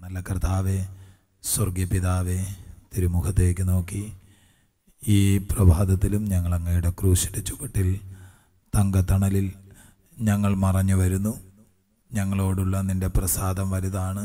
നല്ല കർത്താവെ സ്വർഗീയ പിതാവെ തിരുമുഖത്തേക്ക് നോക്കി ഈ പ്രഭാതത്തിലും ഞങ്ങൾ അങ്ങയുടെ ക്രൂശിൻ്റെ ചുവട്ടിൽ തങ്കത്തണലിൽ ഞങ്ങൾ മറഞ്ഞു വരുന്നു ഞങ്ങളോടുള്ള നിന്റെ പ്രസാദം വലുതാണ്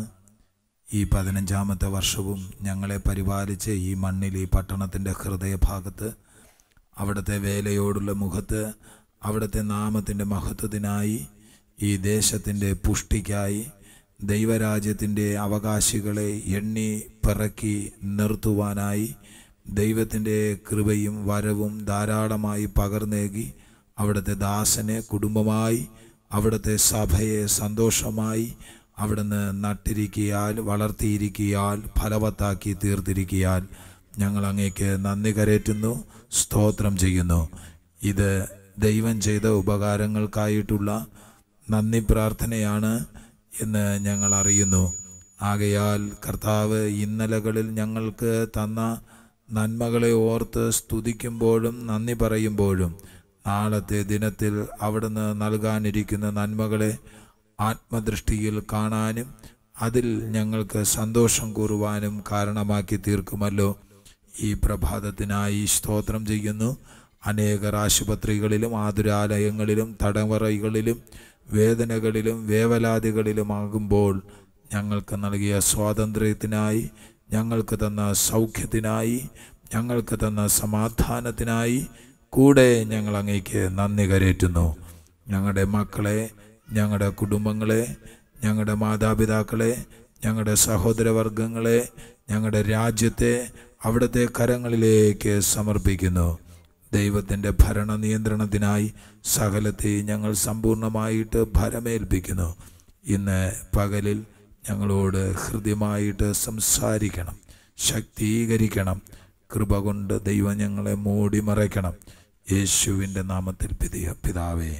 ഈ പതിനഞ്ചാമത്തെ വർഷവും ഞങ്ങളെ പരിപാലിച്ച് ഈ മണ്ണിൽ ഈ പട്ടണത്തിൻ്റെ ഹൃദയഭാഗത്ത് അവിടുത്തെ വേലയോടുള്ള മുഖത്ത് അവിടുത്തെ നാമത്തിൻ്റെ മഹത്വത്തിനായി ഈ ദേശത്തിൻ്റെ പുഷ്ടിക്കായി ദൈവരാജ്യത്തിൻ്റെ അവകാശികളെ എണ്ണി പിറക്കി നിർത്തുവാനായി ദൈവത്തിൻ്റെ കൃപയും വരവും ധാരാളമായി പകർന്നേകി അവിടുത്തെ ദാസനെ കുടുംബമായി അവിടുത്തെ സഭയെ സന്തോഷമായി അവിടുന്ന് നട്ടിരിക്കിയാൽ വളർത്തിയിരിക്കിയാൽ ഫലവത്താക്കി തീർത്തിരിക്കിയാൽ ഞങ്ങൾ അങ്ങേക്ക് നന്ദി കരേറ്റുന്നു സ്തോത്രം ചെയ്യുന്നു ഇത് ദൈവം ചെയ്ത ഉപകാരങ്ങൾക്കായിട്ടുള്ള നന്ദി പ്രാർത്ഥനയാണ് എന്ന് ഞങ്ങൾ അറിയുന്നു ആകയാൽ കർത്താവ് ഇന്നലകളിൽ ഞങ്ങൾക്ക് തന്ന നന്മകളെ ഓർത്ത് സ്തുതിക്കുമ്പോഴും നന്ദി പറയുമ്പോഴും നാളത്തെ ദിനത്തിൽ അവിടുന്ന് നൽകാനിരിക്കുന്ന നന്മകളെ ആത്മദൃഷ്ടിയിൽ കാണാനും അതിൽ ഞങ്ങൾക്ക് സന്തോഷം കൂറുവാനും കാരണമാക്കി തീർക്കുമല്ലോ ഈ പ്രഭാതത്തിനായി സ്തോത്രം ചെയ്യുന്നു അനേകർ ആശുപത്രികളിലും ആതുരാലയങ്ങളിലും തടവറകളിലും വേദനകളിലും വേവലാതികളിലുമാകുമ്പോൾ ഞങ്ങൾക്ക് നൽകിയ സ്വാതന്ത്ര്യത്തിനായി ഞങ്ങൾക്ക് തന്ന സൗഖ്യത്തിനായി ഞങ്ങൾക്ക് തന്ന സമാധാനത്തിനായി കൂടെ ഞങ്ങൾ അങ്ങേക്ക് നന്ദി കരേറ്റുന്നു ഞങ്ങളുടെ മക്കളെ ഞങ്ങളുടെ കുടുംബങ്ങളെ ഞങ്ങളുടെ മാതാപിതാക്കളെ ഞങ്ങളുടെ സഹോദരവർഗങ്ങളെ ഞങ്ങളുടെ രാജ്യത്തെ അവിടുത്തെ കരങ്ങളിലേക്ക് സമർപ്പിക്കുന്നു ദൈവത്തിൻ്റെ ഭരണ നിയന്ത്രണത്തിനായി സകലത്തെ ഞങ്ങൾ സമ്പൂർണ്ണമായിട്ട് ഭരമേൽപ്പിക്കുന്നു ഇന്ന് പകലിൽ ഞങ്ങളോട് ഹൃദ്യമായിട്ട് സംസാരിക്കണം ശക്തീകരിക്കണം കൃപ കൊണ്ട് ദൈവം ഞങ്ങളെ മൂടി മറയ്ക്കണം യേശുവിൻ്റെ നാമത്തിൽ പിതിയ പിതാവേ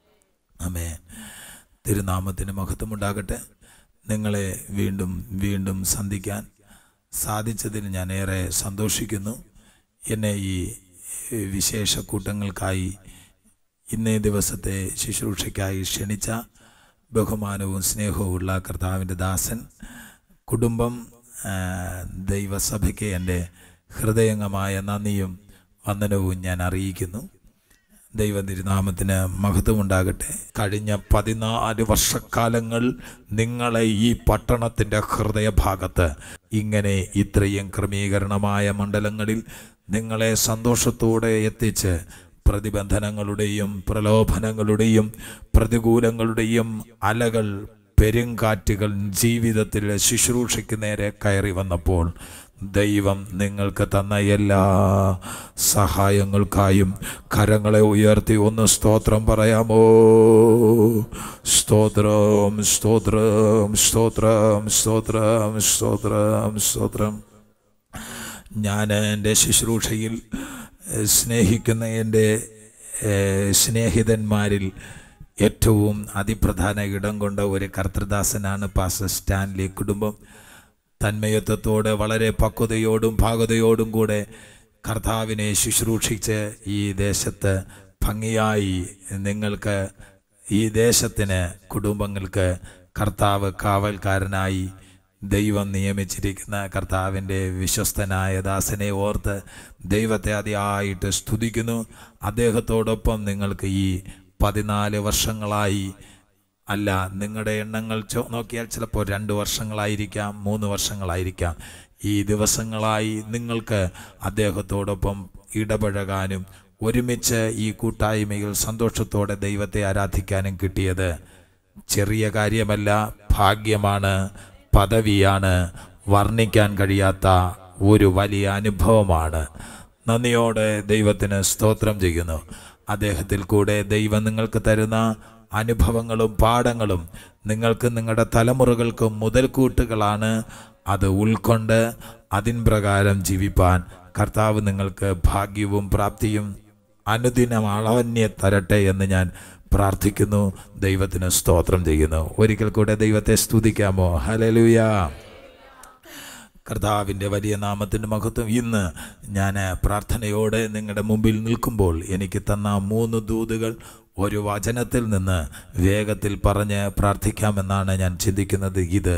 അമേ തിരുനാമത്തിന് മഹത്വമുണ്ടാകട്ടെ നിങ്ങളെ വീണ്ടും വീണ്ടും സന്ധിക്കാൻ സാധിച്ചതിൽ ഞാൻ ഏറെ സന്തോഷിക്കുന്നു എന്നെ ഈ വിശേഷ കൂട്ടങ്ങൾക്കായി ഇന്നേ ദിവസത്തെ ശുശ്രൂഷയ്ക്കായി ക്ഷണിച്ച ബഹുമാനവും സ്നേഹവുമുള്ള കർത്താവിൻ്റെ ദാസൻ കുടുംബം ആ, ദൈവസഭയ്ക്ക് എൻ്റെ ഹൃദയംഗമായ നന്ദിയും വന്ദനവും ഞാൻ അറിയിക്കുന്നു ദൈവ തിരുനാമത്തിന് മഹത്വമുണ്ടാകട്ടെ കഴിഞ്ഞ പതിനാല് വർഷക്കാലങ്ങൾ നിങ്ങളെ ഈ പട്ടണത്തിൻ്റെ ഹൃദയഭാഗത്ത് ഇങ്ങനെ ഇത്രയും ക്രമീകരണമായ മണ്ഡലങ്ങളിൽ നിങ്ങളെ സന്തോഷത്തോടെ എത്തിച്ച് പ്രതിബന്ധനങ്ങളുടെയും പ്രലോഭനങ്ങളുടെയും പ്രതികൂലങ്ങളുടെയും അലകൾ പെരുങ്കാറ്റുകൾ ജീവിതത്തിൽ ശുശ്രൂഷയ്ക്ക് നേരെ കയറി വന്നപ്പോൾ ദൈവം നിങ്ങൾക്ക് തന്ന എല്ലാ സഹായങ്ങൾക്കായും കരങ്ങളെ ഉയർത്തി ഒന്ന് സ്തോത്രം പറയാമോ സ്തോത്രം സ്തോത്രം സ്തോത്രം സ്തോത്രം സ്തോത്രം സ്തോത്രം ഞാൻ എൻ്റെ ശുശ്രൂഷയിൽ ഏഹ്, സ്നേഹിക്കുന്ന എൻ്റെ ഏഹ്, സ്നേഹിതന്മാരിൽ ഏറ്റവും അതിപ്രധാന ഇടം കൊണ്ട ഒരു കർത്തൃദാസനാണ് പാസ്റ്റർ സ്റ്റാൻലി കുടുംബം തന്മയത്വത്തോടെ വളരെ പക്വതയോടും ഭാഗതയോടും കൂടെ കർത്താവിനെ ശുശ്രൂഷിച്ച് ഈ ദേശത്ത് ഭംഗിയായി നിങ്ങൾക്ക് ഈ ദേശത്തിന് കുടുംബങ്ങൾക്ക് കർത്താവ് കാവൽക്കാരനായി ദൈവം നിയമിച്ചിരിക്കുന്ന കർത്താവിൻ്റെ വിശ്വസ്തനായ ദാസനെ ഓർത്ത് ദൈവത്തെ അതിയായിട്ട് സ്തുതിക്കുന്നു അദ്ദേഹത്തോടൊപ്പം നിങ്ങൾക്ക് ഈ പതിനാല് വർഷങ്ങളായി അല്ല നിങ്ങളുടെ എണ്ണങ്ങൾ ചോ- നോക്കിയാൽ ചിലപ്പോൾ രണ്ട് വർഷങ്ങളായിരിക്കാം മൂന്ന് വർഷങ്ങളായിരിക്കാം ഈ ദിവസങ്ങളായി നിങ്ങൾക്ക് അദ്ദേഹത്തോടൊപ്പം ഇടപഴകാനും ഒരുമിച്ച് ഈ കൂട്ടായ്മയിൽ സന്തോഷത്തോടെ ദൈവത്തെ ആരാധിക്കാനും കിട്ടിയത് ചെറിയ കാര്യമല്ല ഭാഗ്യമാണ് പദവിയാണ് വർണ്ണിക്കാൻ കഴിയാത്ത ഒരു വലിയ അനുഭവമാണ് നന്ദിയോടെ ദൈവത്തിന് സ്തോത്രം ചെയ്യുന്നു അദ്ദേഹത്തിൽ കൂടെ ദൈവം നിങ്ങൾക്ക് തരുന്ന അനുഭവങ്ങളും പാഠങ്ങളും നിങ്ങൾക്ക് നിങ്ങളുടെ തലമുറകൾക്ക് മുതൽക്കൂട്ടുകളാണ് അത് ഉൾക്കൊണ്ട് അതിൻ പ്രകാരം ജീവിപ്പാൻ കർത്താവ് നിങ്ങൾക്ക് ഭാഗ്യവും പ്രാപ്തിയും അനുദിനം അളവന്യെ തരട്ടെ എന്ന് ഞാൻ പ്രാർത്ഥിക്കുന്നു ദൈവത്തിന് സ്തോത്രം ചെയ്യുന്നു ഒരിക്കൽ കൂടെ ദൈവത്തെ സ്തുതിക്കാമോ ഹലലുയാ കർത്താവിൻ്റെ വലിയ നാമത്തിൻ്റെ മഹത്വം ഇന്ന് ഞാൻ പ്രാർത്ഥനയോടെ നിങ്ങളുടെ മുമ്പിൽ നിൽക്കുമ്പോൾ എനിക്ക് തന്ന മൂന്ന് ദൂതുകൾ ഒരു വചനത്തിൽ നിന്ന് വേഗത്തിൽ പറഞ്ഞ് പ്രാർത്ഥിക്കാമെന്നാണ് ഞാൻ ചിന്തിക്കുന്നത് ഇത്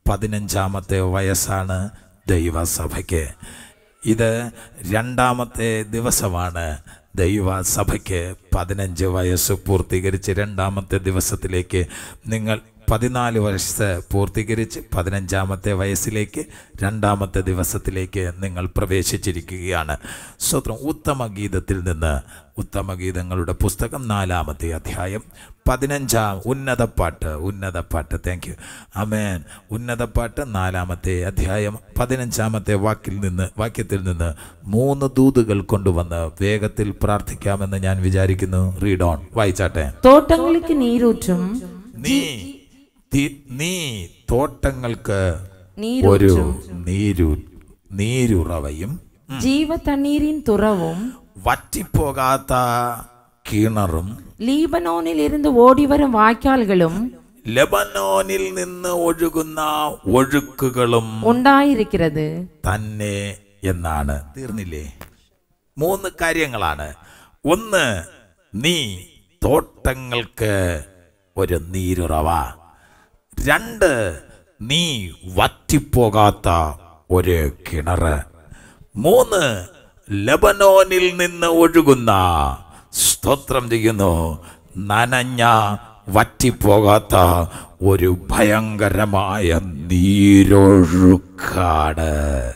പതിനഞ്ചാമത്തെ വയസ്സാണ് ദൈവസഭയ്ക്ക് ഇത് രണ്ടാമത്തെ ദിവസമാണ് ദൈവസഭയ്ക്ക് പതിനഞ്ച് വയസ്സ് പൂർത്തീകരിച്ച് രണ്ടാമത്തെ ദിവസത്തിലേക്ക് നിങ്ങൾ പതിനാല് വയസ്സ് പൂർത്തീകരിച്ച് പതിനഞ്ചാമത്തെ വയസ്സിലേക്ക് രണ്ടാമത്തെ ദിവസത്തിലേക്ക് നിങ്ങൾ പ്രവേശിച്ചിരിക്കുകയാണ് സ്വത്രം ഉത്തമ ഗീതത്തിൽ നിന്ന് ഉത്തമ ഗീതങ്ങളുടെ പുസ്തകം നാലാമത്തെ അധ്യായം പതിനഞ്ചാം ഉന്നതപ്പാട്ട് ഉന്നതപ്പാട്ട് താങ്ക് യു അമേൻ ഉന്നതപ്പാട്ട് നാലാമത്തെ അധ്യായം പതിനഞ്ചാമത്തെ വാക്കിൽ നിന്ന് വാക്യത്തിൽ നിന്ന് മൂന്ന് ദൂതുകൾ കൊണ്ടുവന്ന് വേഗത്തിൽ പ്രാർത്ഥിക്കാമെന്ന് ഞാൻ വിചാരിക്കുന്നു റീഡ് ഓൺ വായിച്ചാട്ടെ തോട്ടങ്ങൾക്ക് നീരൂറ്റും നീ തി- നീ തോട്ടങ്ങൾക്ക് നീരു ഒരു നീരു നീരുറവയും ജീവ തണ്ണീരിൻ തുറവും വറ്റിപ്പോകാത്ത കിണറും ലീബനോനിൽ ഇருந்து ഓടിവരും വായ്ക്കാലുകളും ലബനോനിൽ നിന്ന് ഒഴുകുന്ന ഒഴുക്കുകളും ഉണ്ടായിരിക്കുന്നത് തന്നെ എന്നാണ് തീർന്നില്ലേ മൂന്ന് കാര്യങ്ങളാണ് ഒന്ന് നീ തോട്ടങ്ങൾക്ക് ഒരു നീരുറവ രണ്ട് നീ വറ്റിപ്പോകാത്ത ഒരു കിണറ് മൂന്ന് ലബനോനിൽ നിന്ന് ഒഴുകുന്ന സ്തോത്രം ചെയ്യുന്നു നനഞ്ഞ വറ്റിപ്പോകാത്ത ഒരു ഭയങ്കരമായ നീരൊഴുക്കാണ്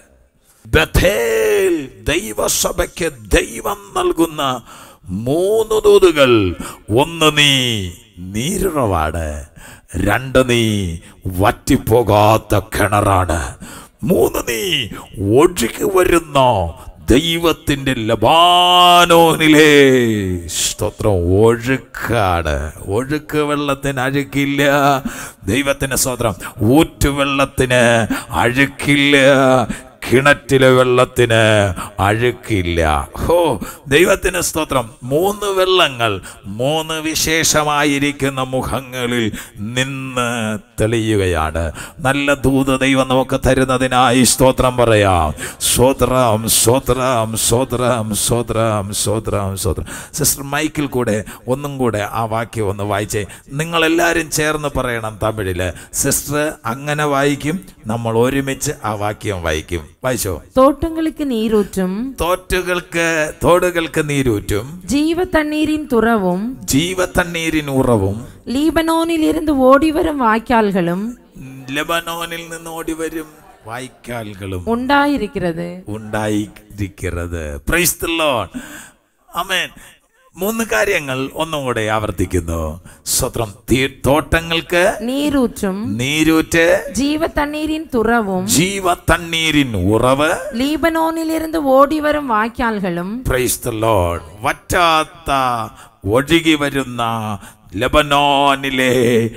ബഥേൽ ദൈവസഭയ്ക്ക് ദൈവം നൽകുന്ന മൂന്ന് ദൂതുകൾ ഒന്ന് നീ നീരുറവാണ് രണ്ട് നീ വറ്റിപ്പോകാത്ത കിണറാണ് മൂന്ന് നീ ഒഴുകി വരുന്ന ദൈവത്തിന്റെ ലബാനോനിലെ സ്തോത്രം ഒഴുക്കാണ് ഒഴുക്ക് വെള്ളത്തിന് അഴുക്കില്ല ദൈവത്തിന്റെ സ്തോത്രം ഊറ്റുവെള്ളത്തിന് അഴുക്കില്ല കിണറ്റിലെ വെള്ളത്തിന് അഴുക്കില്ല ഹോ ദൈവത്തിന് സ്തോത്രം മൂന്ന് വെള്ളങ്ങൾ മൂന്ന് വിശേഷമായിരിക്കുന്ന മുഖങ്ങളിൽ നിന്ന് തെളിയുകയാണ് നല്ല ദൂത ദൈവം നമുക്ക് തരുന്നതിനായി സ്തോത്രം പറയാം സ്തോത്രം സ്തോത്രം സ്തോത്രം സ്തോത്രം സ്തോത്രം സ്തോത്രം സിസ്റ്റർ മൈക്കിൽ കൂടെ ഒന്നും കൂടെ ആ വാക്യം ഒന്ന് വായിച്ചേ നിങ്ങളെല്ലാവരും ചേർന്ന് പറയണം തമിഴില് സിസ്റ്റർ അങ്ങനെ വായിക്കും നമ്മൾ ഒരുമിച്ച് ആ വാക്യം വായിക്കും വായിച്ചോ തോട്ടങ്ങൾക്ക് നീരൂറ്റും തോറ്റുകൾക്ക് തോടുകൾക്ക് നീരൂറ്റും ജീവ തണ്ണീരിൻ തുറവും ജീവത്തണ്ണീരിന് ഉറവും ലീബനോനിൽ ഇருந்து ഓടിവരും വായ്ക്കാലുകളും ലബനോനിൽ നിന്ന് ഓടി വരും വായ്ക്കാലുകളും ഉണ്ടായിരിക്കുന്നത് ഉണ്ടായിരിക്കുന്നത് പ്രൈസ് ദി ലോർഡ് ആമേൻ മൂന്ന് കാര്യങ്ങൾ ഒന്നും കൂടെ ആവർത്തിക്കുന്നു സ്വത്രം തീ- തോട്ടങ്ങൾക്ക് നീരൂറ്റും നീരൂറ്റ് ജീവ തണ്ണീരിൻ തുറവും ജീവ തണ്ണീരിൻ ഉറവ് ലീബനോനിൽ ഇருந்து ഓടിവരും വായ്ക്കാലുകളും പ്രൈസ് ദി ലോർഡ് വറ്റാത്ത ഒഴുകി വരുന്ന ലബനോനിലെ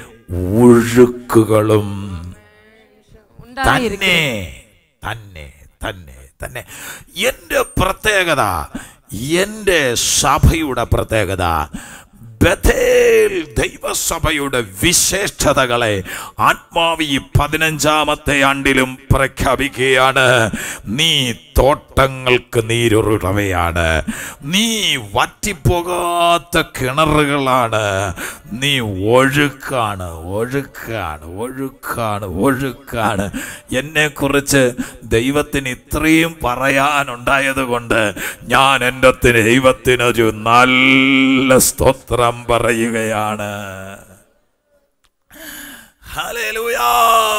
ഒഴുക്കുകളും ഉണ്ടായിരിക്കും തന്നെ തന്നെ തന്നെ തന്നെ എൻ്റെ പ്രത്യേകത എൻ്റെ സഭയുടെ പ്രത്യേകത ബഥേൽ ദൈവസഭയുടെ വിശേഷതകളെ ആത്മാവി പതിനഞ്ചാമത്തെ ആണ്ടിലും പ്രഖ്യാപിക്കുകയാണ് നീ തോട്ടങ്ങൾക്ക് നീരുറവയാണ് നീ വറ്റിപ്പോകാത്ത കിണറുകളാണ് നീ ഒഴുക്കാണ് ഒഴുക്കാണ് ഒഴുക്കാണ് ഒഴുക്കാണ് എന്നെക്കുറിച്ച് ദൈവത്തിന് ഇത്രയും പറയാനുണ്ടായത് കൊണ്ട് ഞാൻ എൻ്റെ ദൈവത്തിനൊരു നല്ല സ്തോത്രം പറയുകയാണ് ഹല്ലേലൂയാ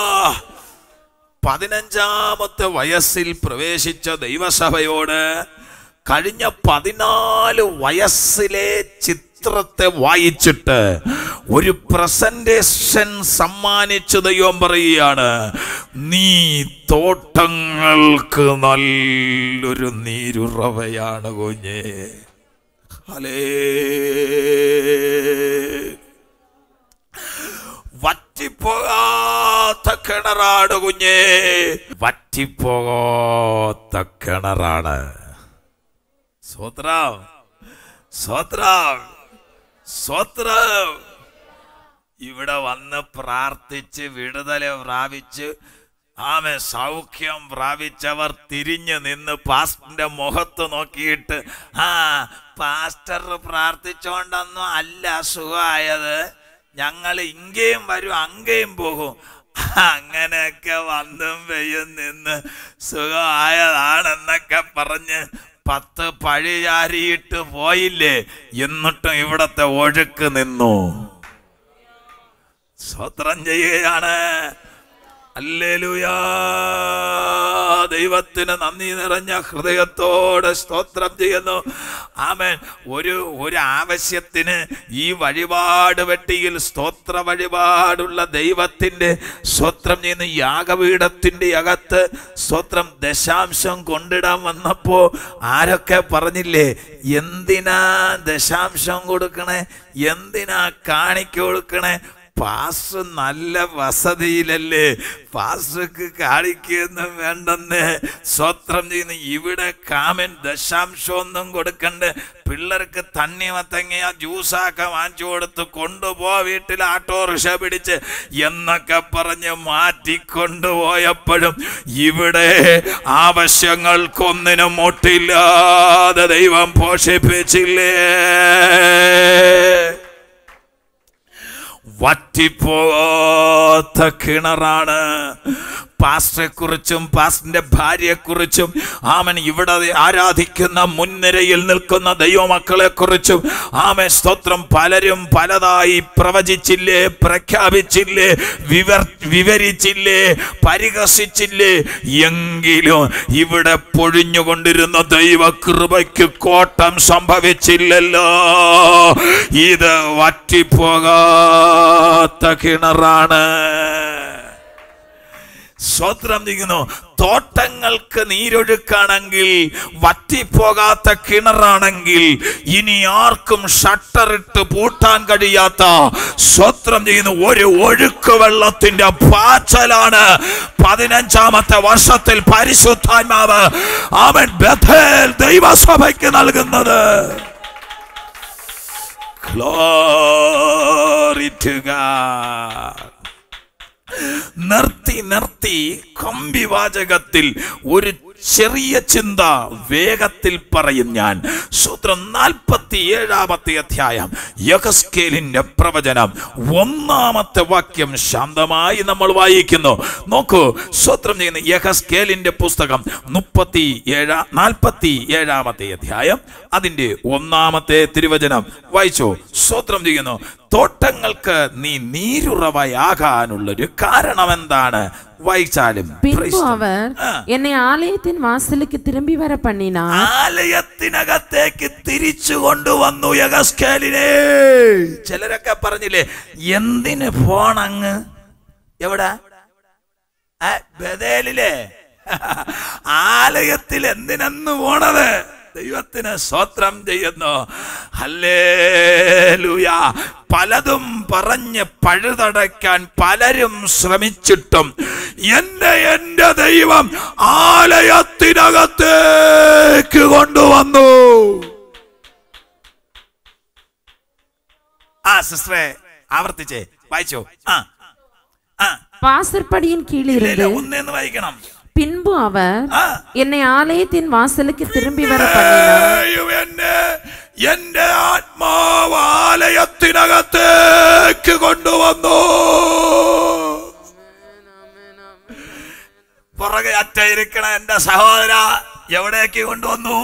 പതിനഞ്ചാമത്തെ വയസ്സിൽ പ്രവേശിച്ച ദൈവസഭയോട് കഴിഞ്ഞ പതിനാല് വയസ്സിലെ ചിത്രത്തെ വായിച്ചിട്ട് ഒരു പ്രസന്റേഷൻ സമ്മാനിച്ചു ദൈവം പറയുകയാണ് നീ തോട്ടങ്ങൾക്ക് നല്ലൊരു നീരുറവയാണ് കുഞ്ഞേ ഹലേ വറ്റിപ്പോകാത്ത കിണറാണ് കുഞ്ഞേ വറ്റിപ്പോകാത്ത കിണറാണ് സ്വത്രം സ്വത്രം സ്വത്രം ഇവിടെ വന്ന് പ്രാർത്ഥിച്ച് വിടുതല പ്രാപിച്ച് ആമെ സൗഖ്യം പ്രാപിച്ചവർ തിരിഞ്ഞു നിന്ന് പാസ്റ്ററിന്റെ മുഖത്ത് നോക്കിയിട്ട് ആ പാസ്റ്റർ പ്രാർത്ഥിച്ചോണ്ടൊന്നും അല്ല സുഖമായത് ഞങ്ങൾ ഇങ്ങേയും വരും അങ്ങേയും പോകും അങ്ങനെയൊക്കെ വന്നും വെയ്യും നിന്ന് സുഖമായതാണെന്നൊക്കെ പറഞ്ഞ് പത്ത് പഴിചാരിയിട്ട് പോയില്ലേ എന്നിട്ടും ഇവിടത്തെ ഒഴുക്ക് നിന്നു സ്വത്രം ചെയ്യുകയാണ് അല്ലേലൂയാ ദൈവത്തിന് നന്ദി നിറഞ്ഞ ഹൃദയത്തോടെ സ്തോത്രം ചെയ്യുന്നു ആമേൻ ഒരു ഒരു ആവശ്യത്തിന് ഈ വഴിപാട് വെട്ടിയിൽ സ്തോത്ര വഴിപാടുള്ള ദൈവത്തിൻ്റെ സ്തോത്രം ചെയ്യുന്ന യാഗപീഠത്തിൻ്റെ അകത്ത് സ്തോത്രം ദശാംശം കൊണ്ടിടാൻ വന്നപ്പോൾ ആരൊക്കെ പറഞ്ഞില്ലേ എന്തിനാ ദശാംശം കൊടുക്കണേ എന്തിനാ കാണിക്ക കൊടുക്കണേ പാസ് നല്ല വസതിയിലല്ലേ പാസ്ക്ക് കാണിക്കൊന്നും വേണ്ടെന്ന് സ്വത്രം ചെയ്യുന്ന ഇവിടെ കാമൻ ദശാംശമൊന്നും കൊടുക്കണ്ട് പിള്ളേർക്ക് തണ്ണി മത്തങ്ങ ജ്യൂസാക്കെ വാങ്ങിച്ചു കൊടുത്ത് കൊണ്ടുപോ വീട്ടിൽ ഓട്ടോറിക്ഷ പിടിച്ച് എന്നൊക്കെ പറഞ്ഞ് മാറ്റിക്കൊണ്ടുപോയപ്പോഴും ഇവിടെ ആവശ്യങ്ങൾക്കൊന്നിനും മുട്ടില്ലാതെ ദൈവം പോഷിപ്പിച്ചില്ലേ വറ്റിപ്പോത്ത കിണറാണ് പാസ്റ്ററെ കുറിച്ചും പാസ്റ്ററിന്റെ ഭാര്യയെ കുറിച്ചും ആമൻ ഇവിടെ ആരാധിക്കുന്ന മുൻനിരയിൽ നിൽക്കുന്ന ദൈവമക്കളെ കുറിച്ചും ആമൻ സ്തോത്രം പലരും പലതായി പ്രവചിച്ചില്ലേ പ്രഖ്യാപിച്ചില്ലേ വിവർ വിവരിച്ചില്ലേ പരിഹസിച്ചില്ലേ എങ്കിലും ഇവിടെ പൊഴിഞ്ഞുകൊണ്ടിരുന്ന ദൈവകൃപയ്ക്ക് കോട്ടം സംഭവിച്ചില്ലല്ലോ ഇത് വറ്റിപ്പോകാത്ത കിണറാണ് സ്വത്രം ചെയ്യുന്നു തോട്ടങ്ങൾക്ക് നീരൊഴുക്കാണെങ്കിൽ വറ്റിപ്പോകാത്ത കിണറാണെങ്കിൽ ഇനി ആർക്കും ഷട്ടറിട്ട് പൂട്ടാൻ കഴിയാത്ത സ്വത്രം ചെയ്യുന്ന ഒരു ഒഴുക്ക് വെള്ളത്തിന്റെ പാച്ചലാണ് പതിനഞ്ചാമത്തെ വർഷത്തിൽ പരിശുദ്ധാത്മാവ് അവൻ ബഥേൽ ദൈവസഭയ്ക്ക് നൽകുന്നത് Glory to God. നിർത്തി നിർത്തി കമ്പിവാചകത്തിൽ ഒരു ചെറിയ ചിന്ത വേഗത്തിൽ പറയും ഞാൻ സൂത്രം നാൽപ്പത്തി ഏഴാമത്തെ അധ്യായം യഹസ്കേലിന്റെ പ്രവചനം ഒന്നാമത്തെ വാക്യം ശാന്തമായി നമ്മൾ വായിക്കുന്നു നോക്കൂ സൂത്രം ചെയ്യുന്ന യഹസ്കേലിന്റെ പുസ്തകം മുപ്പത്തി ഏഴാ നാൽപ്പത്തി ഏഴാമത്തെ അധ്യായം അതിന്റെ ഒന്നാമത്തെ തിരുവചനം വായിച്ചോ സ്വത്രം ചെയ്യുന്നു തോട്ടങ്ങൾക്ക് നീ നീരുറവയാകാനുള്ളൊരു കാരണം എന്താണ് വായിച്ചാലും பின்பு Praise the- அவர் ആ. என்னை ஆலயத்தின் வாசலுக்கு திரும்பி வர பண்ணினார் ആലയത്തിനകത്തേക്ക് തിരിച്ചു കൊണ്ടുവന്നു യഗസ്കേലിനെ ചിലരൊക്കെ പറഞ്ഞില്ലേ എന്തിന് പോണങ്ങ് എവിടെ ആ, ബഥേലിലെ ആലയത്തിൽ എന്തിനെന്ന് പോണത് ദൈവത്തിന് സ്വത്രം ചെയ്യുന്നു ഹല്ലേലൂയ പലതും പറഞ്ഞ് പഴുതടയ്ക്കാൻ പലരും ശ്രമിച്ചിട്ടും എന്നെ എന്റെ ദൈവം ആലയത്തിനകത്തേക്ക് കൊണ്ടുവന്നു ആ സിസ്റ്ററെ ആവർത്തിച്ചേ വായിച്ചോ ആ ആ வாசற்படியின் ഇല്ല, கீழிருந்து ഇല്ല, ഒന്നേന്ന് വായിക്കണം பின்பு அவர் ആ என்னை ஆலயத்தின் வாசலுக்கு திரும்பி வர பண்ணினார் ദൈവം എന്നെ എന്റെ ആത്മാവ് ആലയത്തിനകത്തേക്ക് കൊണ്ടുവന്നു പുറകെ അറ്റയിരിക്കണ എന്റെ സഹോദര എവിടേക്ക് കൊണ്ടുവന്നു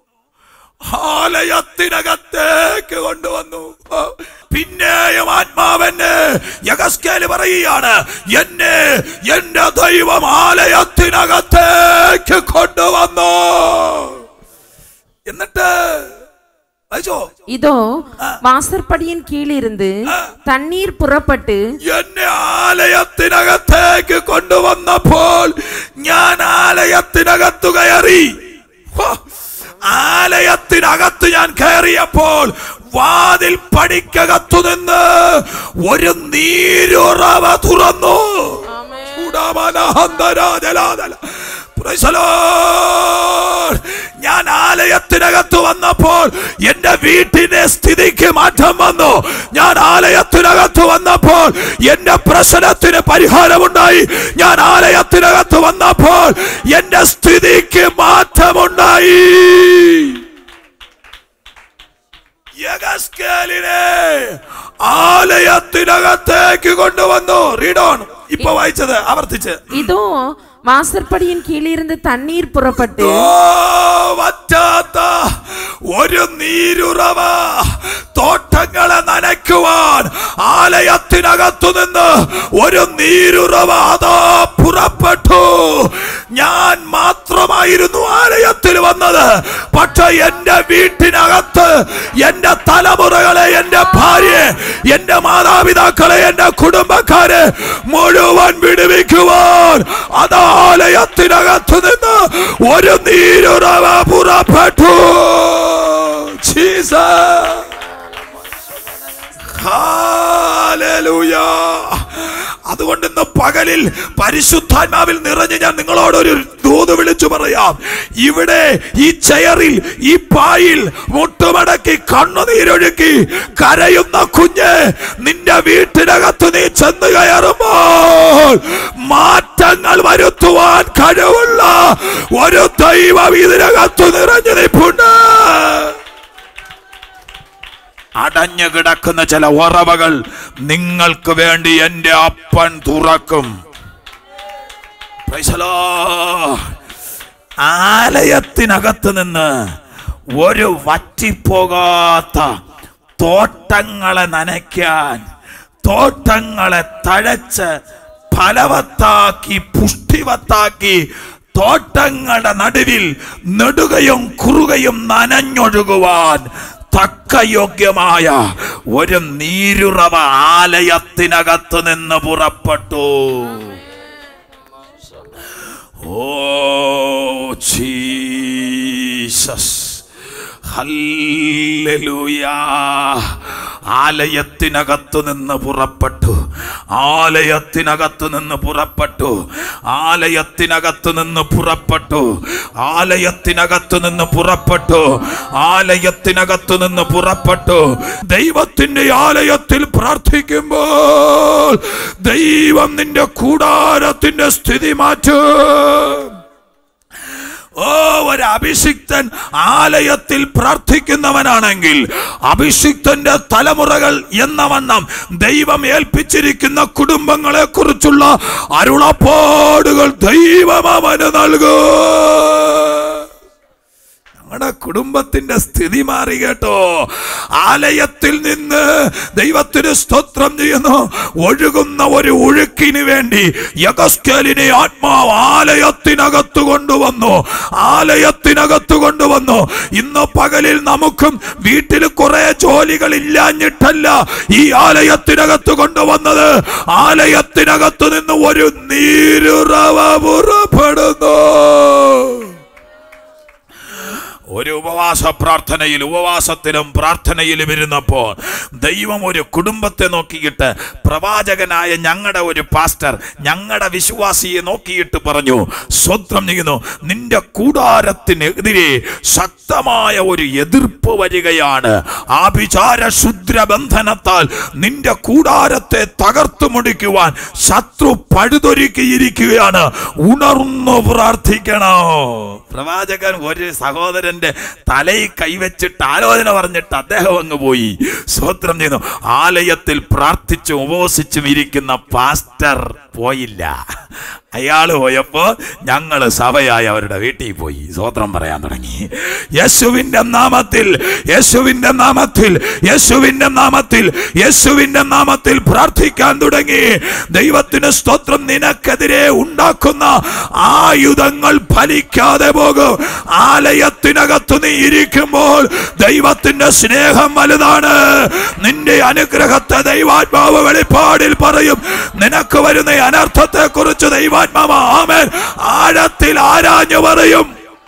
ആലയത്തിനകത്തേക്ക് കൊണ്ടുവന്നു ആ, പിന്നെയും ആത്മാവെന്നെ യഗസ്കേല് പറയുകയാണ് എന്നെ എന്റെ ദൈവം ആലയത്തിനകത്തേക്ക് കൊണ്ടുവന്നു എന്നിട്ട് വായിച്ചോ இதோ வாசற்படியின் கீழிருந்து தண்ணீர் புறப்பட்டு എന്നെ ആലയത്തിനകത്തേക്ക് കൊണ്ടുവന്നപ്പോൾ ഞാൻ ആലയത്തിനകത്തു കയറി ഹോ! ആലയത്തിനകത്ത് ഞാൻ കയറിയപ്പോൾ വാതിൽ പടിക്കകത്തു നിന്ന് ഒരു നീരുറവ തുറന്നു ചൂടാമനഹന്തരാജലാതല. Praise the Lord. ഞാൻ ആലയത്തിനകത്ത് വന്നപ്പോൾ എന്റെ വീട്ടിന്റെ സ്ഥിതിക്ക് മാറ്റം വന്നു ഞാൻ ആലയത്തിനകത്ത് വന്നപ്പോൾ എന്റെ പ്രശ്നത്തിന് പരിഹാരമുണ്ടായി ഞാൻ ആലയത്തിനകത്ത് വന്നപ്പോൾ എന്റെ സ്ഥിതിക്ക് മാറ്റമുണ്ടായി യഗസ്കേലിനെ ആലയത്തിനകത്തേക്ക് കൊണ്ടുവന്നു റീഡോൺ ഇപ്പൊ വായിച്ചത് ആവർത്തിച്ച് இதோ வாசற்படியின் கீழிருந்து தண்ணீர் புறப்பட்டு ഓ, വറ്റാത്ത ഒരു നീരുറവ തോട്ടങ്ങളെ നനയ്ക്കുവാൻ ആലയത്തിനകത്തു നിന്ന് ഒരു നീരുറവ അതാ പുറപ്പെട്ടു ഞാൻ മാത്രമായിരുന്നു ആലയത്തിൽ വന്നത് പക്ഷെ എന്റെ വീട്ടിനകത്ത് എന്റെ തലമുറകളെ എന്റെ ഭാര്യയെ എന്റെ മാതാപിതാക്കളെ എന്റെ കുടുംബക്കാരെ മുഴുവൻ വിടുവിക്കുവാൻ അത് ആലയത്തിനകത്ത് നിന്ന് ഒരു നീരുറവ പുറപ്പെട്ടു ജീസസ് ഹാലലൂയ. അതുകൊണ്ട് ഇന്ന് പകലിൽ പരിശുദ്ധാത്മാവിൽ നിറഞ്ഞ് ഞാൻ നിങ്ങളോട് ഒരു ദൂത് വിളിച്ചു പറയാം ഇവിടെ ഈ ചെയറിൽ ഈ പായിൽ മുട്ടുമടക്കി കണ്ണുനീരൊഴുക്കി കരയുന്ന കുഞ്ഞ് നിന്റെ വീട്ടിനകത്ത് നീ ചെന്ന് കയറുമ്പോൾ മാറ്റങ്ങൾ വരുത്തുവാൻ കഴിവുള്ള ഒരു ദൈവം ഇതിനകത്ത് നിറഞ്ഞു നിൽപ്പുണ്ട് അടഞ്ഞു കിടക്കുന്ന ചില ഉറവകൾ നിങ്ങൾക്ക് വേണ്ടി എന്റെ അപ്പൻ തുറക്കും Praise the Lord. ആലയത്തിനകത്ത് നിന്ന് ഒരു വറ്റിപ്പോകാത്ത തോട്ടങ്ങളെ നനയ്ക്കാൻ തോട്ടങ്ങളെ തഴച്ച് ഫലവത്താക്കി പുഷ്ടിവത്താക്കി തോട്ടങ്ങളുടെ നടുവിൽ നെടുകയും കുറുകയും നനഞ്ഞൊഴുകുവാൻ തക്ക യോഗ്യമായ ഒരു നീരുറവ ആലയത്തിനകത്ത് നിന്ന് പുറപ്പെട്ടു ഓ ജീസസ് ഹല്ലേലൂയ ആലയത്തിനകത്തു നിന്ന് പുറപ്പെട്ടു ആലയത്തിനകത്തു നിന്ന് പുറപ്പെട്ടു ആലയത്തിനകത്തു നിന്ന് പുറപ്പെട്ടു ആലയത്തിനകത്തു നിന്ന് പുറപ്പെട്ടു ആലയത്തിനകത്തു നിന്ന് പുറപ്പെട്ടു ദൈവത്തിന്റെ ആലയത്തിൽ പ്രാർത്ഥിക്കുമ്പോൾ ദൈവം നിന്റെ കൂടാരത്തിന്റെ സ്ഥിതി മാറ്റും ഓ ഒരു അഭിഷിക്തൻ ആലയത്തിൽ പ്രാർത്ഥിക്കുന്നവനാണെങ്കിൽ അഭിഷിക്തന്റെ തലമുറകൾ എന്ന വണ്ണം ദൈവം ഏൽപ്പിച്ചിരിക്കുന്ന കുടുംബങ്ങളെ കുറിച്ചുള്ള അരുളപ്പാടുകൾ ദൈവം അവന് നൽകും ഞങ്ങളുടെ കുടുംബത്തിന്റെ സ്ഥിതി മാറി കേട്ടോ ആലയത്തിൽ നിന്ന് ദൈവത്തിന് സ്തോത്രം ചെയ്യുന്നു ഒഴുകുന്ന ഒരു ഒഴുക്കിന് വേണ്ടി യഗസ്കേലിനെ ആത്മാവ് ആലയത്തിനകത്ത് കൊണ്ടുവന്നു ആലയത്തിനകത്ത് കൊണ്ടുവന്നു ഇന്ന് പകലിൽ നമുക്കും വീട്ടിൽ കുറെ ജോലികൾ ഇല്ലാഞ്ഞിട്ടല്ല ഈ ആലയത്തിനകത്ത് കൊണ്ടുവന്നത് ആലയത്തിനകത്ത് നിന്ന് ഒരു നീരുറവ പുറപ്പെടുന്നു ഒരു ഉപവാസ പ്രാർത്ഥനയിൽ ഉപവാസത്തിലും പ്രാർത്ഥനയിലും ഇരുന്നപ്പോൾ ദൈവം ഒരു കുടുംബത്തെ നോക്കിയിട്ട് പ്രവാചകനായ ഞങ്ങളുടെ ഒരു പാസ്റ്റർ ഞങ്ങളുടെ വിശ്വാസിയെ നോക്കിയിട്ട് പറഞ്ഞു സ്വത്രം ചെയ്യുന്നു നിന്റെ കൂടാരത്തിനെതിരെ ശക്തമായ ഒരു എതിർപ്പ് വരികയാണ് ആഭിചാര ശുദ്ര ബന്ധനത്താൽ നിന്റെ കൂടാരത്തെ തകർത്തു മുടിക്കുവാൻ ശത്രു പഴുതൊരുക്കിയിരിക്കുകയാണ് ഉണർന്നു പ്രാർത്ഥിക്കണോ പ്രവാചകൻ ഒരു സഹോദരന്റെ തലയിൽ കൈവച്ചിട്ട് ആലോചന പറഞ്ഞിട്ട് അദ്ദേഹം അങ്ങ് പോയി സ്വത്രം ചെയ്യുന്നു ആലയത്തിൽ പ്രാർത്ഥിച്ചും ഉപവസിച്ചും ഇരിക്കുന്ന പാസ്റ്റർ പോയില്ല അയാൾ പോയപ്പോ ഞങ്ങള് സഭയായി അവരുടെ വീട്ടിൽ പോയി സ്വത്രം പറയാൻ തുടങ്ങി യേശുവിന്റെ നാമത്തിൽ യേശുവിന്റെ നാമത്തിൽ യേശുവിന്റെ നാമത്തിൽ യേശുവിന്റെ നാമത്തിൽ പ്രാർത്ഥിക്കാൻ തുടങ്ങി ദൈവത്തിന് സ്തോത്രം നിനക്കെതിരെ ഉണ്ടാക്കുന്ന ആയുധങ്ങൾ ഫലിക്കാതെ പോകും ആലയത്തിനകത്ത് നീ ഇരിക്കുമ്പോൾ ദൈവത്തിന്റെ സ്നേഹം വലുതാണ് നിന്റെ അനുഗ്രഹത്തെ ദൈവാത്മാവ് വെളിപ്പാടിൽ പറയും നിനക്ക് വരുന്ന അനർത്ഥത്തെ കുറിച്ച് ദൈവാത്മാവ് ആമേൻ ആഴത്തിൽ ആരാഞ്ഞു പറയും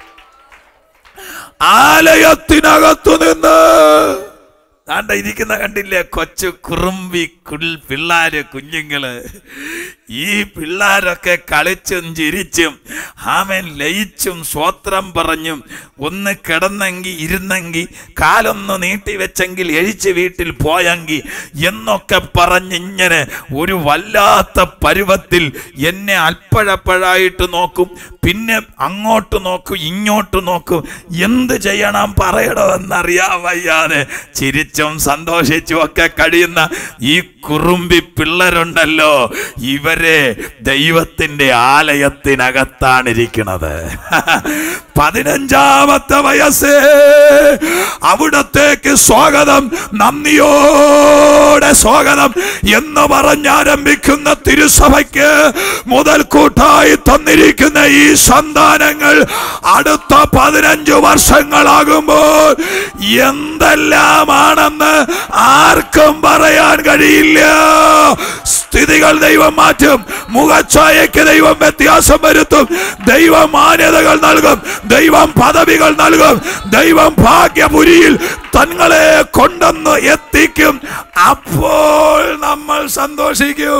ആലയത്തിനകത്തു നിന്ന് താണ്ട ഇരിക്കുന്ന കണ്ടില്ലേ കൊച്ചു കുറുമ്പി കുൾ പിള്ളാര് കുഞ്ഞുങ്ങള് ഈ പിള്ളാരൊക്കെ കളിച്ചും ചിരിച്ചും ആമൻ ലയിച്ചും സ്വത്രം പറഞ്ഞും ഒന്ന് കിടന്നെങ്കിൽ ഇരുന്നെങ്കിൽ കാലൊന്ന് നീട്ടിവെച്ചെങ്കിൽ എഴിച്ച് വീട്ടിൽ പോയെങ്കിൽ എന്നൊക്കെ പറഞ്ഞിങ്ങനെ ഒരു വല്ലാത്ത പരുവത്തിൽ എന്നെ അൽപ്പഴപ്പഴായിട്ട് നോക്കും പിന്നെ അങ്ങോട്ട് നോക്കും ഇങ്ങോട്ട് നോക്കും എന്ത് ചെയ്യണം പറയണമെന്നറിയാൻ വയ്യാതെ ചിരിച്ചും സന്തോഷിച്ചും ഒക്കെ കഴിയുന്ന ഈ കുറുമ്പി പിള്ളേരുണ്ടല്ലോ ഇവരെ ദൈവത്തിന്റെ ആലയത്തിനകത്താണ് ഇരിക്കുന്നത് പതിനഞ്ചാമത്തെ വയസ്സ് അവിടത്തേക്ക് സ്വാഗതം നന്ദിയോടെ സ്വാഗതം എന്ന് പറഞ്ഞാരംഭിക്കുന്ന തിരുസഭയ്ക്ക് മുതൽക്കൂട്ടായി തന്നിരിക്കുന്ന ഈ സന്താനങ്ങൾ അടുത്ത പതിനഞ്ച് വർഷങ്ങളാകുമ്പോൾ എന്തെല്ലാമാണെന്ന് ആർക്കും പറയാൻ കഴിയില്ല സ്ഥിതികൾ ദൈവം മാറ്റും മുഖച്ഛായയ്ക്ക് ദൈവം വ്യത്യാസം വരുത്തും ദൈവം മാന്യതകൾ നൽകും ദൈവം പദവികൾ നൽകും ദൈവം ഭാഗ്യപുരിയിൽ തങ്ങളെ കൊണ്ടെന്ന് എത്തിക്കും അപ്പോൾ നമ്മൾ സന്തോഷിക്കൂ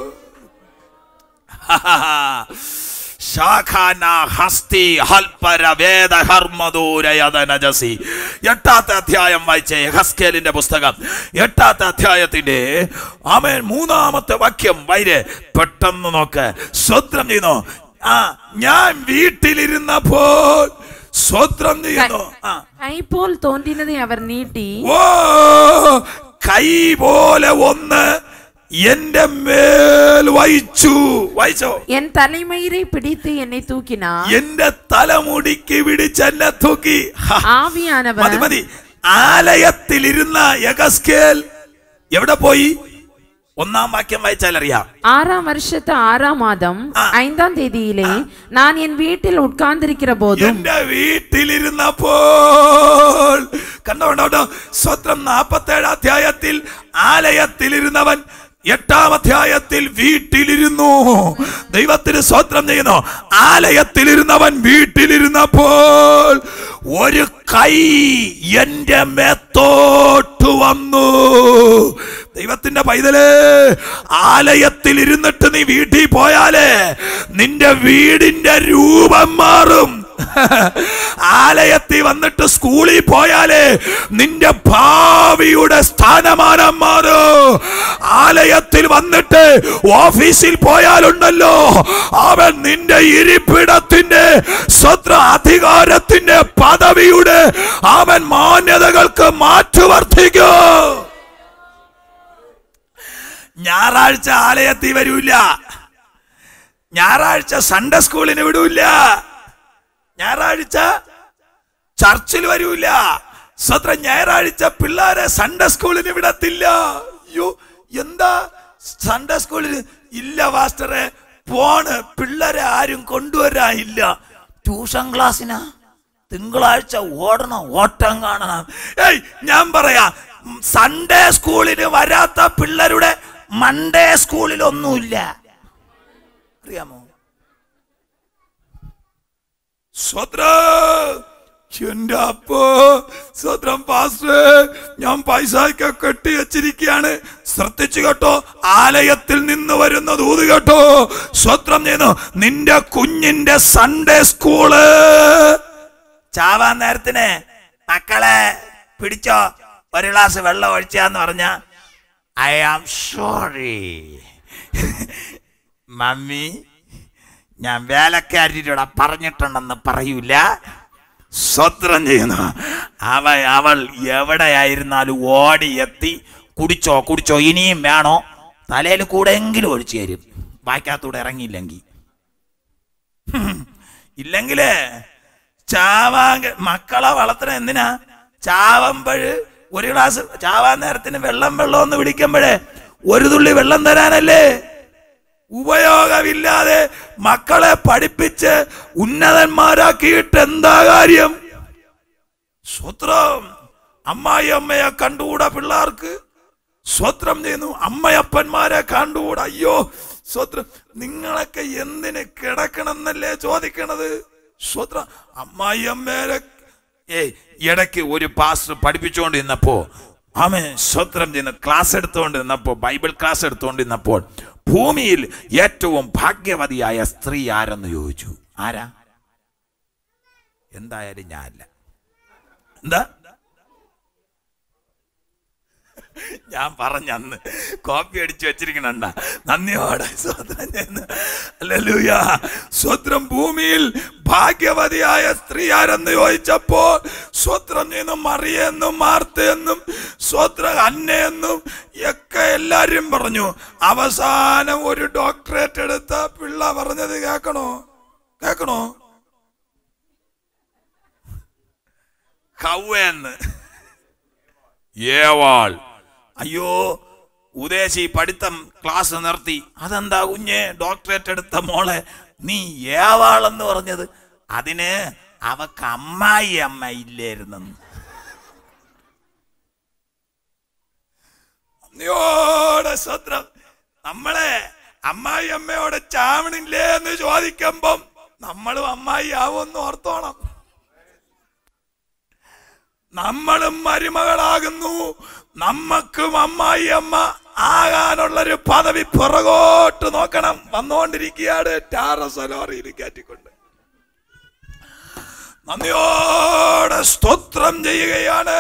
ശാഖാന ഹസ്തി ഹൽപര വേദ ഹർമ്മദൂരയതനജസി എട്ടാമത്തെ അധ്യായം വായിച്ചേ ഹസ്കേലിന്റെ പുസ്തകം എട്ടാമത്തെ അധ്യായത്തിന്റെ ആമേൻ മൂന്നാമത്തെ വാക്യം വൈര് പെട്ടെന്ന് നോക്ക് സ്വത്രം ചെയ്യുന്നു ആ ഞാൻ വീട്ടിലിരുന്നപ്പോൾ സ്വത്രം ചെയ്യുന്നു ആ കൈ പോൽ തോന്നിനதை അവർ നീട്ടി ഓ കൈ പോലെ ഒന്ന് എന്റെ മേൽ വഹിച്ചു വായിച്ചോ என் தலைமயிரை பிடித்து என்னை தூக்கினார் എന്റെ തലമുടിക്ക് പിടിച്ച് എന്നെ തൂക്കി ഹ, മതി ஆவியானவர் മതി ആലയത്തിലിരുന്ന യഗസ്കേൽ എവിടെ പോയി ഒന്നാം വാക്യം വായിച്ചാൽ അറിയാം ஆறாம் வருஷத்து ஆறாம் மாதம் ஐந்தாம் தேதியிலே நான் என் வீட்டில் உட்கார்ந்திருக்கிற போதும் എന്റെ വീട്ടിലിരുന്നപ്പോൾ കണ്ടോ കണ്ടോ കണ്ടോ സ്വത്രം നാപ്പത്തേഴ് അധ്യായത്തിൽ ആലയത്തിലിരുന്നവൻ എട്ടാം അധ്യായത്തിൽ വീട്ടിലിരുന്നു ദൈവത്തിന് സ്വത്രം ചെയ്യുന്നു ആലയത്തിലിരുന്നവൻ വീട്ടിലിരുന്നപ്പോൾ ഒരു കൈ എന്റെ മേത്തോട്ട് വന്നു ദൈവത്തിന്റെ പൈതലേ ആലയത്തിൽ ഇരുന്നിട്ട് നീ വീട്ടിൽ പോയാലേ നിന്റെ വീടിന്റെ രൂപം മാറും ആലയത്തിൽ വന്നിട്ട് സ്കൂളിൽ പോയാലേ നിന്റെ ഭാവിയുടെ സ്ഥാനമാനം മാറും ആലയത്തിൽ വന്നിട്ട് ഓഫീസിൽ പോയാലുണ്ടല്ലോ അവൻ നിന്റെ ഇരിപ്പിടത്തിന്റെ സ്വത്ര അധികാരത്തിന്റെ പദവിയുടെ അവൻ മാന്യതകൾക്ക് മാറ്റുവർത്തിക്കും ഞായറാഴ്ച ആലയത്തിൽ വരൂല ഞായറാഴ്ച സൺഡേ സ്കൂളിന് വിടൂല ഞായറാഴ്ച ചർച്ചിൽ വരൂല സ്വത്ര ഞായറാഴ്ച പിള്ളേരെ സൺഡേ സ്കൂളിന് വിടത്തില്ല അയ്യോ എന്താ സൺഡേ സ്കൂളിന് ഇല്ല മാസ്റ്ററെ പോണ് പിള്ളേരെ ആരും കൊണ്ടുവരാനില്ല ട്യൂഷൻ ക്ലാസ്സിനാ തിങ്കളാഴ്ച ഓടണം ഓട്ടം കാണണം ഏയ് ഞാൻ പറയാ ഉം, സൺഡേ സ്കൂളിന് വരാത്ത പിള്ളേരുടെ മൺഡേ സ്കൂളിലൊന്നുമില്ല അറിയാമോ സ്വത്രം എന്റെ അപ്പോ സ്വത്രം പാസ്റ്റേ ഞാൻ പൈസയൊക്കെ കെട്ടി വെച്ചിരിക്കുകയാണ് ശ്രദ്ധിച്ചു കേട്ടോ ആലയത്തിൽ നിന്ന് വരുന്ന ദൂത് കേട്ടോ സ്വത്രം ചെയ്യുന്നു നിന്റെ കുഞ്ഞിന്റെ സൺഡേ സ്കൂള് ചാവാൻ നേരത്തിന് മക്കളെ പിടിച്ചോ ഒരു ഗ്ലാസ് വെള്ളം ഒഴിച്ചാന്ന് പറഞ്ഞ ഐ ആം സോറി മമ്മി ഞാൻ വേലക്കാരിയുടെ പറഞ്ഞിട്ടുണ്ടെന്ന് പറയൂല സ്വത്രം ചെയ്യുന്നു അവ അവൾ എവിടെയായിരുന്നാലും ഓടി എത്തി കുടിച്ചോ കുടിച്ചോ ഇനിയും വേണോ തലയിൽ കൂടെ എങ്കിലും ഒഴിച്ചു തരും വായിക്കാത്തൂടെ ഇറങ്ങിയില്ലെങ്കിൽ ഇല്ലെങ്കിലേ ചാവാൻ ക- മക്കളെ വളർത്തണ എന്തിനാ ചാവുമ്പഴ് ഒരു ഗ്ലാസ് ചാവാൻ നേരത്തിന് വെള്ളം വെള്ളം ഒന്ന് പിടിക്കുമ്പോഴേ ഒരു തുള്ളി വെള്ളം തരാനല്ലേ ഉപയോഗമില്ലാതെ മക്കളെ പഠിപ്പിച്ച് ഉന്നതന്മാരാക്കിയിട്ട് എന്താ കാര്യം സ്വത്രം അമ്മായി അമ്മയെ കണ്ടുകൂടാ പിള്ളേർക്ക് സ്വത്രം ചെയ്യുന്നു അമ്മയപ്പന്മാരെ കണ്ടുകൂടാ അയ്യോ സ്വത്രം നിങ്ങളൊക്കെ എന്തിന് കിടക്കണമെന്നല്ലേ ചോദിക്കണത് സ്വത്രം അമ്മായി അമ്മേരെ ഏയ് ഇടയ്ക്ക് ഒരു പാസ്റ്റർ പഠിപ്പിച്ചുകൊണ്ട് നിന്നപ്പോ ആമേ സ്വത്രം ചെയ്യുന്ന ക്ലാസ് എടുത്തുകൊണ്ട് നിന്നപ്പോ ബൈബിൾ ക്ലാസ് എടുത്തുകൊണ്ട് നിന്നപ്പോൾ ഭൂമിയിൽ ഏറ്റവും ഭാഗ്യവതിയായ സ്ത്രീ ആരെന്ന് ചോദിച്ചു ആരാ എന്തായാലും ഞാനല്ല എന്താ ഞാൻ പറഞ്ഞന്ന് കോപ്പി അടിച്ചു വെച്ചിരിക്കണണ്ട നന്ദിയോടെ സ്വത്രം ചെയ്യുന്നു അല്ലൂയ സ്വത്രം ഭൂമിയിൽ ഭാഗ്യവതിയായ സ്ത്രീ ആരെന്ന് ചോദിച്ചപ്പോൾ സ്വത്രം ചെയ്യുന്നു മറിയെന്നും മാർത്തയെന്നും സ്വത്ര അന്നയെന്നും ഒക്കെ എല്ലാരും പറഞ്ഞു അവസാനം ഒരു ഡോക്ടറേറ്റ് എടുത്ത പിള്ള പറഞ്ഞത് കേക്കണോ കേക്കണോ കവ്വെന്ന് ഏവാൾ അയ്യോ ഉദേശി പഠിത്തം ക്ലാസ് നിർത്തി അതെന്താ കുഞ്ഞെ ഡോക്ടറേറ്റ് എടുത്ത മോളെ നീ ഏവാളെന്ന് പറഞ്ഞത് അതിന് അവക്ക് അമ്മായി അമ്മ ഇല്ലായിരുന്നെന്ന് അമ്മയോടെ സ്വത്രം നമ്മളെ അമ്മായി അമ്മയോടെ ചാവണില്ലേ എന്ന് ചോദിക്കുമ്പം നമ്മളും അമ്മായി ആവുമെന്ന് ഓർത്തോണം നമ്മളും മരുമകളാകുന്നു നമ്മക്കും അമ്മായി അമ്മ ആകാനുള്ളൊരു പദവി പുറകോട്ട് നോക്കണം വന്നുകൊണ്ടിരിക്കുകയാണ് ടാറസലോറിയിൽ കയറ്റിക്കൊണ്ട് നന്ദിയോടെ സ്തോത്രം ചെയ്യുകയാണ്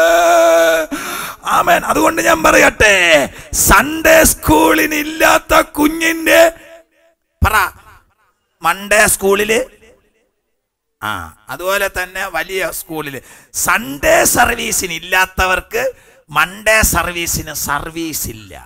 ആമേൻ അതുകൊണ്ട് ഞാൻ പറയട്ടെ സൺഡേ സ്കൂളിന് ഇല്ലാത്ത കുഞ്ഞിന്റെ പറ മൺഡേ സ്കൂളില് ആ അതുപോലെ തന്നെ വലിയ സ്കൂളിൽ സൺഡേ സർവീസിന് ഇല്ലാത്തവർക്ക് മൺഡേ സർവീസിന് സർവീസ് ഇല്ല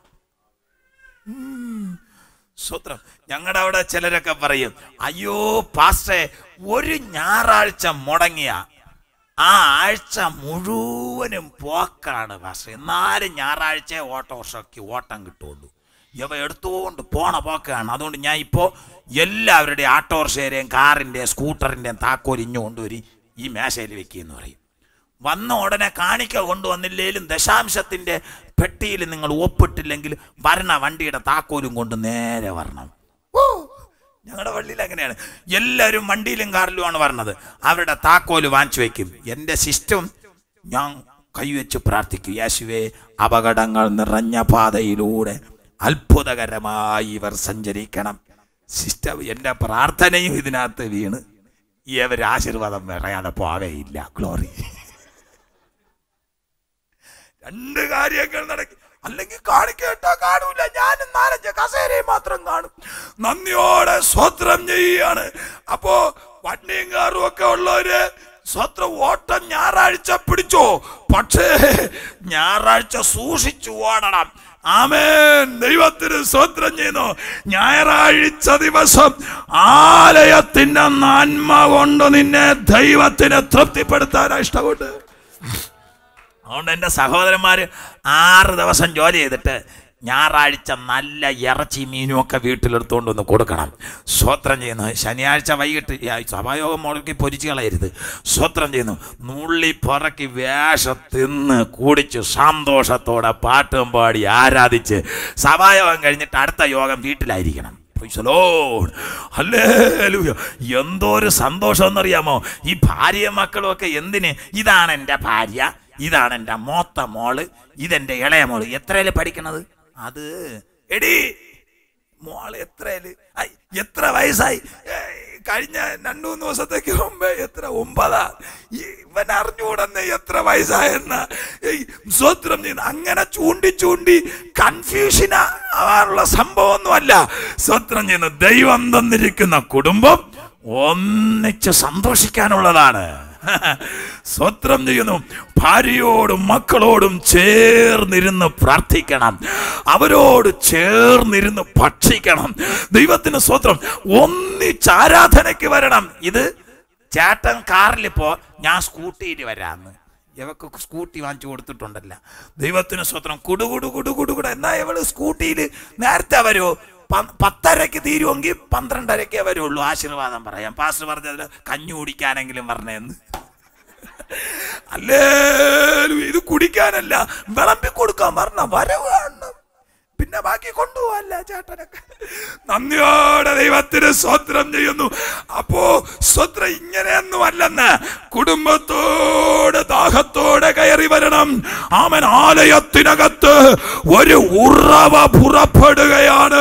ഉം. സ്വത്രം ഞങ്ങളുടെ അവിടെ ചിലരൊക്കെ പറയും അയ്യോ പാസ്റ്റേ ഒരു ഞായറാഴ്ച മുടങ്ങിയ ആ ആഴ്ച മുഴുവനും പോക്കാണ് പാസ്റ്റർ എന്നാലും ഞായറാഴ്ച ഓട്ടോറിക്ഷയ്ക്ക് ഓട്ടം കിട്ടുള്ളൂ ഇവ എടുത്തുകൊണ്ട് പോണ പോക്കാണ് അതുകൊണ്ട് ഞാൻ ഇപ്പോൾ എല്ലാവരുടെയും ഓട്ടോറിക്ഷയുടെയും കാറിൻ്റെയും സ്കൂട്ടറിൻ്റെയും താക്കോൽ ഇഞ്ഞു കൊണ്ടുവരി ഈ മേശയിൽ വെക്കുകയെന്ന് പറയും വന്ന ഉടനെ കാണിക്ക കൊണ്ടുവന്നില്ലേലും ദശാംശത്തിന്റെ പെട്ടിയിൽ നിങ്ങൾ ഒപ്പിട്ടില്ലെങ്കിൽ വരണ വണ്ടിയുടെ താക്കോലും കൊണ്ട് നേരെ വരണം ഓ ഞങ്ങളുടെ പള്ളിയിൽ അങ്ങനെയാണ് എല്ലാവരും വണ്ടിയിലും കാറിലുമാണ് വരണത് അവരുടെ താക്കോല് വാങ്ങിച്ചു വെക്കും എൻ്റെ സിസ്റ്റം ഞാൻ കൈവച്ച് പ്രാർത്ഥിക്കും യേശുവേ അപകടങ്ങൾ നിറഞ്ഞ പാതയിലൂടെ അത്ഭുതകരമായി ഇവർ സഞ്ചരിക്കണം സിസ്റ്റം എൻ്റെ പ്രാർത്ഥനയും ഇതിനകത്ത് വീണ് ഇവർ ആശീർവാദം പറയാതെ പോവേയില്ല ഗ്ലോറി രണ്ട് കാര്യങ്ങൾ നടക്കും അല്ലെങ്കിൽ കാണിക്കേട്ടാ കാണൂല ഞാനും നാലഞ്ച് കസേരയും മാത്രം കാണും നന്ദിയോടെ സ്വത്രം ചെയ്യുകയാണ് അപ്പോ വണ്ടിയും കാറും ഒക്കെ ഉള്ളവര് സ്വത്രം ഓട്ടം ഞായറാഴ്ച പിടിച്ചോ പക്ഷേ ഞായറാഴ്ച സൂക്ഷിച്ചു ഓടണം ആമേൻ ദൈവത്തിന് സ്വത്രം ചെയ്യുന്നു ഞായറാഴ്ച ദിവസം ആലയത്തിന്റെ നന്മ കൊണ്ട് നിന്നെ ദൈവത്തിന് തൃപ്തിപ്പെടുത്താൻ ഇഷ്ടമുണ്ട് അതുകൊണ്ട് എൻ്റെ സഹോദരന്മാർ ആറ് ദിവസം ജോലി ചെയ്തിട്ട് ഞായറാഴ്ച നല്ല ഇറച്ചി മീനും ഒക്കെ വീട്ടിലെടുത്തുകൊണ്ട് വന്ന് കൊടുക്കണം സ്വത്രം ചെയ്യുന്നു ശനിയാഴ്ച വൈകിട്ട് ഈ സഭായോഗം മുടക്കി പൊരിച്ചു കളയരുത് സ്വത്രം ചെയ്യുന്നു നുള്ളി പുറക്കി വേഷം തിന്ന് കുടിച്ച് സന്തോഷത്തോടെ പാട്ടും പാടി ആരാധിച്ച് സഭായോഗം കഴിഞ്ഞിട്ട് അടുത്ത യോഗം വീട്ടിലായിരിക്കണം Praise the Lord. Hallelujah. എന്തോ ഒരു സന്തോഷം എന്നറിയാമോ ഈ ഭാര്യ മക്കളും ഒക്കെ എന്തിന് ഇതാണ് എൻ്റെ ഭാര്യ ഇതാണ് എൻ്റെ മൂത്ത മോള് ഇതെന്റെ ഇളയ മോള് എത്രയില് പഠിക്കണത് അത് എടി മോള് എത്രയില് ഐ, എത്ര വയസ്സായി ഏയ്, കഴിഞ്ഞ രണ്ടു മൂന്ന് ദിവസത്തേക്ക് മുമ്പേ എത്ര ഒമ്പതാ ഈ ഇവൻ അറിഞ്ഞുകൂടെന്ന് എത്ര വയസ്സായെന്ന ഏയ്, സ്വത്രം ചെയ്യുന്ന അങ്ങനെ ചൂണ്ടി ചൂണ്ടി കൺഫ്യൂഷൻ ആവാനുള്ള സംഭവമൊന്നുമല്ല സ്വത്രം ചെയ്യുന്ന ദൈവം തന്നിരിക്കുന്ന കുടുംബം ഒന്നിച്ച് സന്തോഷിക്കാനുള്ളതാണ് സ്വത്രം ചെയ്യുന്നു ഭാര്യയോടും മക്കളോടും ചേർന്നിരുന്ന് പ്രാർത്ഥിക്കണം അവരോട് ചേർന്നിരുന്ന് ഭക്ഷിക്കണം ദൈവത്തിന് സ്വത്രം ഒന്നിച്ച് ആരാധനയ്ക്ക് വരണം ഇത് ചേട്ടൻ കാറിലിപ്പോ ഞാൻ സ്കൂട്ടിയിൽ വരാന്ന് ഇവക്ക് സ്കൂട്ടി വാങ്ങിച്ചു കൊടുത്തിട്ടുണ്ടല്ല ദൈവത്തിന് സ്വത്രം കുടുകുടു കുടുകുടുകുട എന്നാ ഇവള് സ്കൂട്ടിയിൽ നേരത്തെ വരുമോ പ- പത്തരയ്ക്ക് തീരുമെങ്കിൽ പന്ത്രണ്ടരയ്ക്കേ വരുള്ളൂ ആശീർവാദം പറയാം പാസ്റ്റർ പറഞ്ഞതിൽ കഞ്ഞി കുടിക്കാനെങ്കിലും പറഞ്ഞെന്ന് അല്ലേ ഇത് കുടിക്കാനല്ല വിളമ്പി കൊടുക്കാൻ പറഞ്ഞ വരവ് കാണണം പിന്നെ ബാക്കി കൊണ്ടുപോവല്ല ചേട്ടനൊക്കെ നന്ദിയോടെ ദൈവത്തിന് സ്വത്രം ചെയ്യുന്നു അപ്പോ സ്വത്രം ഇങ്ങനെയൊന്നും അല്ലെന്ന് കുടുംബത്തോടെ ദാഹത്തോടെ കയറി വരണം ആമൻ ആലയത്തിനകത്ത് ഒരു ഉറവ പുറപ്പെടുകയാണ്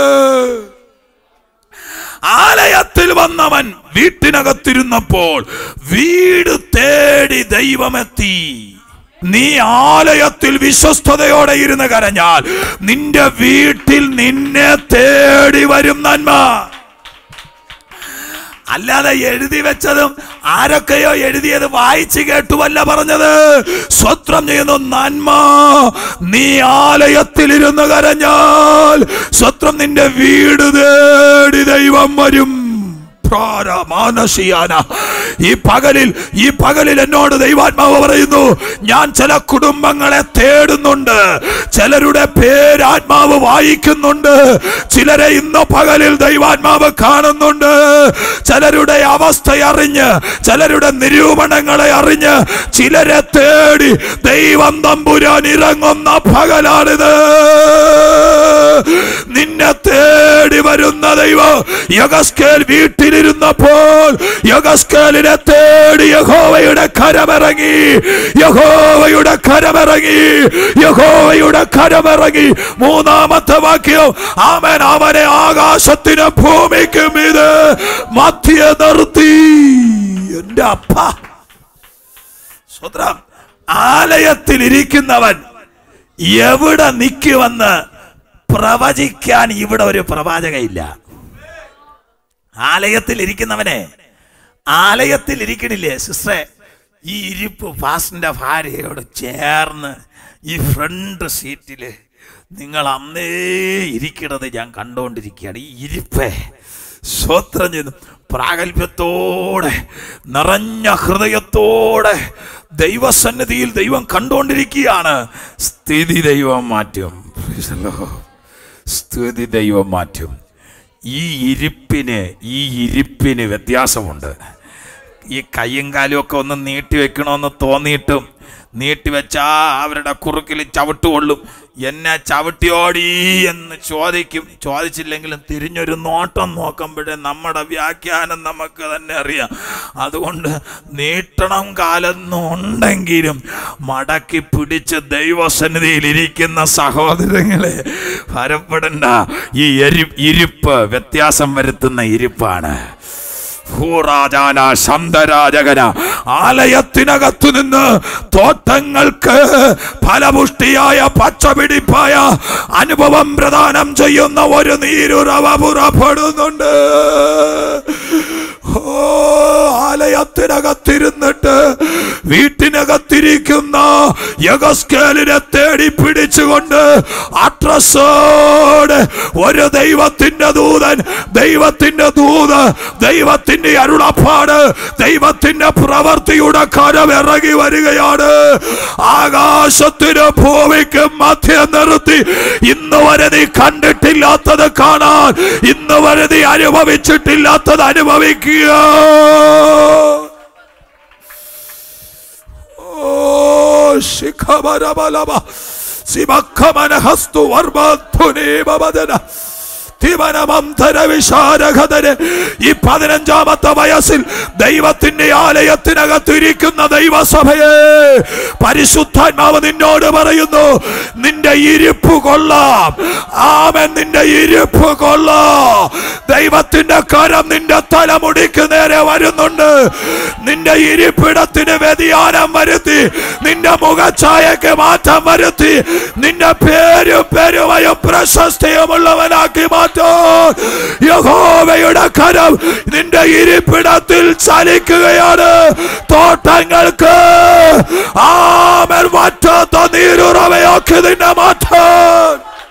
ആലയത്തിൽ വന്നവൻ വീട്ടിനകത്തിരുന്നപ്പോൾ വീട് തേടി ദൈവമെത്തി നീ ആലയത്തിൽ വിശ്വസ്തയോടെ ഇരുന്ന് കരഞ്ഞാൽ നിന്റെ വീട്ടിൽ നിന്നെ തേടി വരും നന്മ അല്ലാതെ എഴുതി വെച്ചതും ആരൊക്കെയോ എഴുതിയത് വായിച്ചു കേട്ടുവല്ല പറഞ്ഞത് സ്വത്രം ചെയ്യുന്നു നന്മ നീ ആലയത്തിലിരുന്ന് കരഞ്ഞാൽ സ്വത്രം നിന്റെ വീട് തേടി ദൈവം വരും പ്രാരമാനശിയാന. ഈ പകലിൽ ഈ പകലിൽ എന്നോട് ദൈവാത്മാവ് പറയുന്നു ഞാൻ ചില കുടുംബങ്ങളെ തേടുന്നുണ്ട് ചിലരുടെ പേരാത്മാവ് വായിക്കുന്നുണ്ട് ചിലരെ ഇന്ന് പകലിൽ ദൈവാത്മാവ് കാണുന്നുണ്ട് ചിലരുടെ അവസ്ഥ അറിഞ്ഞ് ചിലരുടെ നിരൂപണങ്ങളെ അറിഞ്ഞ് ചിലരെ തേടി ദൈവം തമ്പുരാൻ ഇറങ്ങുന്ന പകലാണിത് നിന്നെ തേടി വരുന്ന ദൈവം യഗസ്കേൽ വീട്ടിലിരുന്നപ്പോൾ യഗസ്കേലിനെ തേടി യഹോവയുടെ കരമിറങ്ങി യഹോവയുടെ കരമിറങ്ങി യഹോവയുടെ കരമിറങ്ങി മൂന്നാമത്തെ വാക്യം അവൻ അവനെ ആകാശത്തിനും ഭൂമിക്കും ഇത് മധ്യ നിർത്തി എന്റെ അപ്പ സ്വത്രം ആലയത്തിൽ ഇരിക്കുന്നവൻ എവിടെ നിൽക്കുമെന്ന് പ്രവചിക്കാൻ ഇവിടെ ഒരു പ്രവാചകയില്ല ആലയത്തിൽ ഇരിക്കുന്നവനെ ആലയത്തിൽ ഇരിക്കണില്ലേ സിസ്റ്ററെ ഈ ഇരിപ്പ് ഫാസ്റ്റിന്റെ ഭാര്യയോട് ചേർന്ന് ഈ ഫ്രണ്ട് സീറ്റില് നിങ്ങൾ അന്നേ ഇരിക്കണത് ഞാൻ കണ്ടുകൊണ്ടിരിക്കുകയാണ് ഈ ഇരിപ്പേ സ്വത്രം ചെയ്തു പ്രാഗൽഭ്യത്തോടെ നിറഞ്ഞ ഹൃദയത്തോടെ ദൈവസന്നിധിയിൽ ദൈവം കണ്ടുകൊണ്ടിരിക്കുകയാണ് സ്ഥിതി ദൈവം മാറ്റും Praise the Lord. സ്ഥിതി ദൈവം മാറ്റും ഈ ഇരിപ്പിന് ഈ ഇരിപ്പിന് വ്യത്യാസമുണ്ട് ഈ കയ്യും കാലും ഒക്കെ ഒന്ന് നീട്ടി വെക്കണമെന്ന് തോന്നിയിട്ടും നീട്ടി വെച്ചാ അവരുടെ കുറുക്കിൽ ചവിട്ടുകൊള്ളും എന്നെ ചവിട്ടിയോടി എന്ന് ചോദിക്കും ചോദിച്ചില്ലെങ്കിലും തിരിഞ്ഞൊരു നോട്ടം നോക്കുമ്പോഴേ നമ്മുടെ വ്യാഖ്യാനം നമുക്ക് തന്നെ അറിയാം അതുകൊണ്ട് നീട്ടണം കാലെന്നുണ്ടെങ്കിലും മടക്കി പിടിച്ച് ദൈവസന്നിധിയിൽ ഇരിക്കുന്ന സഹോദരങ്ങളെ ഭരപ്പെടണ്ട ഈ എരി ഇരിപ്പ് വ്യത്യാസം വരുത്തുന്ന ഇരിപ്പാണ് ഭൂരാജാന ശന്തരാജകന ആലയത്തിനകത്തു നിന്ന് തോട്ടങ്ങൾക്ക് ഫലപുഷ്ടിയായ പച്ചപിടിപ്പായ അനുഭവം പ്രദാനം ചെയ്യുന്ന ഒരു നീരുറവ പുറപ്പെടുന്നുണ്ട് ഓ ആലയത്തിനകത്തിരുന്നിട്ട് വീട്ടിനകത്തിരിക്കുന്ന യഗസ്കേലിനെ തേടി പിടിച്ചുകൊണ്ട് അട്രസോട് ഒരു ദൈവത്തിന്റെ ദൂതൻ ദൈവത്തിന്റെ ദൂത് ദൈവത്തിന്റെ അരുളപ്പാട് ദൈവത്തിന്റെ പ്രവൃത്തിയുടെ കരം ഇറങ്ങി വരികയാണ് ആകാശത്തിന് ഭൂമിക്കും മധ്യം നിർത്തി ഇന്ന് വരെ നീ കണ്ടിട്ടില്ലാത്തത് കാണാൻ ഇന്ന് വരെ നീ അനുഭവിച്ചിട്ടില്ലാത്തത് അനുഭവിക്കുക ഓ ശിഖമരബലമ സിമഖമനഹസ്തു വർമ്മധുനീമവദന വിശാരകതന് ഈ പതിനഞ്ചാമത്തെ വയസ്സിൽ ദൈവത്തിന്റെ ആലയത്തിനകത്തിരിക്കുന്ന ദൈവസഭയെ പരിശുദ്ധാത്മാവ് നിന്നോട് പറയുന്നു നിന്റെ ഇരിപ്പ് കൊള്ളാം ആമൻ നിന്റെ ഇരിപ്പ് കൊള്ളാം ദൈവത്തിന്റെ കരം നിന്റെ തലമുടിക്ക് നേരെ വരുന്നുണ്ട് നിന്റെ ഇരിപ്പിടത്തിന് വ്യതിയാനം വരുത്തി നിന്റെ മുഖഛായക്ക് മാറ്റം വരുത്തി നിന്റെ പേരും പെരുമയും പ്രശസ്തിയുമുള്ളവനാക്കി മാറ്റാൻ യഹോവയുടെ കരം നിന്റെ ഇരിപ്പിടത്തിൽ ചലിക്കുകയാണ് തോട്ടങ്ങൾക്ക് ആമൻ മാറ്റാത്ത നീരുറവയാക്കി നിന്നെ മാറ്റാൻ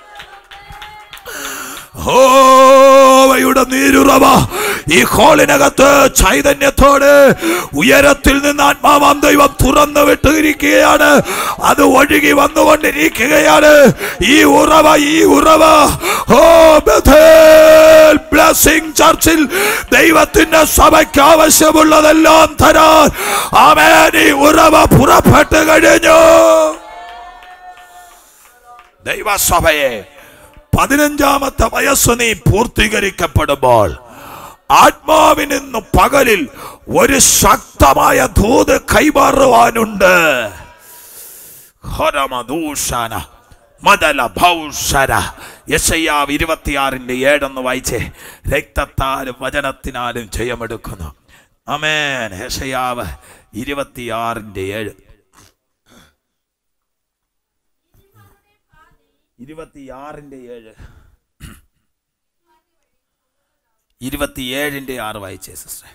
ഹോവയുടെ നീരുറവ ഈ ഹോളിനകത്ത് ചൈതന്യത്തോട് ഉയരത്തിൽ നിന്ന് ആത്മാവാം ദൈവം തുറന്നു വിട്ടിരിക്കുകയാണ് അത് ഒഴുകി വന്നുകൊണ്ടിരിക്കുകയാണ് ഈ ഉറവ ഈ ഉറവ ഓ ബഥേൽ ബ്ലസ്സിംഗ് ചർച്ചിൽ ദൈവത്തിന്റെ സഭയ്ക്ക് ആവശ്യമുള്ളതെല്ലാം തരാൻ ആമേൻ ഈ ഉറവ പുറപ്പെട്ടു കഴിഞ്ഞു ദൈവസഭയെ പതിനഞ്ചാമത്തെ വയസ്സ് നീ പൂർത്തീകരിക്കപ്പെടുമ്പോൾ ആത്മാവിൽ നിന്ന് പകലിൽ ഒരു ശക്തമായ ധൂത് കൈമാറുവാനുണ്ട് ഹരമദൂഷന മദല ഭൗഷര യശയ്യാവ് ഇരുപത്തിയാറിന്റെ ഏഴെന്ന് വായിച്ചേ രക്തത്താലും വചനത്തിനാലും ജയമെടുക്കുന്നു അമേൻ യശയാവ് ഇരുപത്തിയാറിന്റെ ഏഴ് ഇരുപത്തിയാറിന്റെ ഏഴ് ഇരുപത്തിയേഴിന്റെ ആറ് വായിച്ചേ സിസ്റ്റർ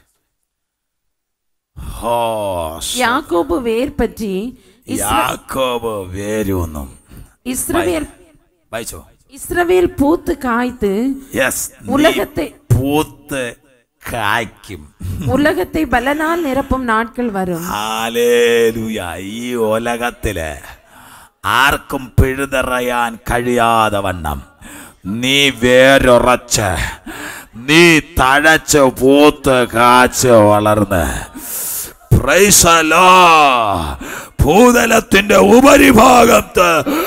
ഹോ യാക്കോബ് വേർപറ്റി ഇസ്ര- യാക്കോബ് വേരൂന്നും ഇസ്രവേൽ വായിച്ചോ ഇസ്രവേൽ പൂത്ത് കായ്ത്ത് യെസ് ഉലകത്തെ പൂത്ത് കായ്ക്കും ഉലകത്തെ ബലനാൽ നിരപ്പും നാட்கள் വരും ഹാലേലൂയ ഈ ഉലകത്തില് ആർക്കും പിഴുതെറയാൻ കഴിയാതെ വണ്ണം നീ വേരൊറച്ച് നീ തഴച്ച് പൂത്ത് കാച്ച് വളർന്ന് പ്രൈസലോ ഭൂതലത്തിന്റെ ഉപരിഭാഗത്ത്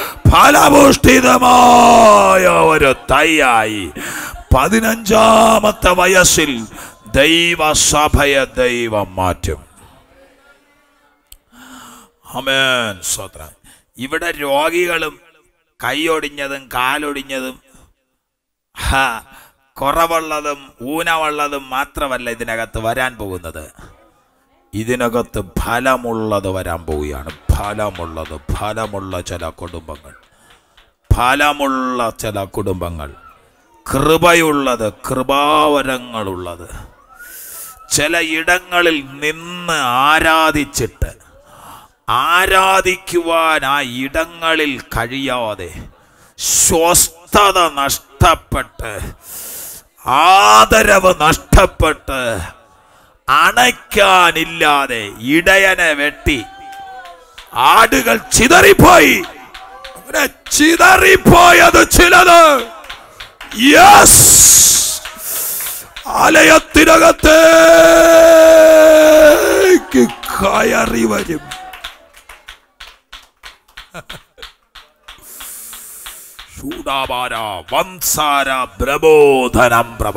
ഫലപുഷ്ടിതമായ ഒരു തൈയായി പതിനഞ്ചാമത്തെ വയസ്സിൽ ദൈവസഭയെ ദൈവം മാറ്റും അമേൻ സ്വത്രം ഇവിടെ രോഗികളും കൈയൊടിഞ്ഞതും കാലൊടിഞ്ഞതും ഹ, കുറവുള്ളതും ഊനമുള്ളതും മാത്രമല്ല ഇതിനകത്ത് വരാൻ പോകുന്നത് ഇതിനകത്ത് ഫലമുള്ളത് വരാൻ പോവുകയാണ് ഫലമുള്ളത് ഫലമുള്ള ചില കുടുംബങ്ങൾ ഫലമുള്ള ചില കുടുംബങ്ങൾ കൃപയുള്ളത് കൃപാവരങ്ങളുള്ളത് ചില ഇടങ്ങളിൽ നിന്ന് ആരാധിച്ചിട്ട് ആരാധിക്കുവാൻ ആ ഇടങ്ങളിൽ കഴിയാതെ സ്വസ്ഥത നഷ്ടപ്പെട്ട് ആദരവ് നഷ്ടപ്പെട്ട് അണയ്ക്കാനില്ലാതെ ഇടയനെ വെട്ടി ആടുകൾ ചിതറിപ്പോയി അങ്ങനെ ചിതറിപ്പോയത് ചിലത് യെസ് ആലയത്തിനകത്തേക്ക് കയറി വരും ശൂടാപാര വംസാര പ്രബോധനം പ്രഭ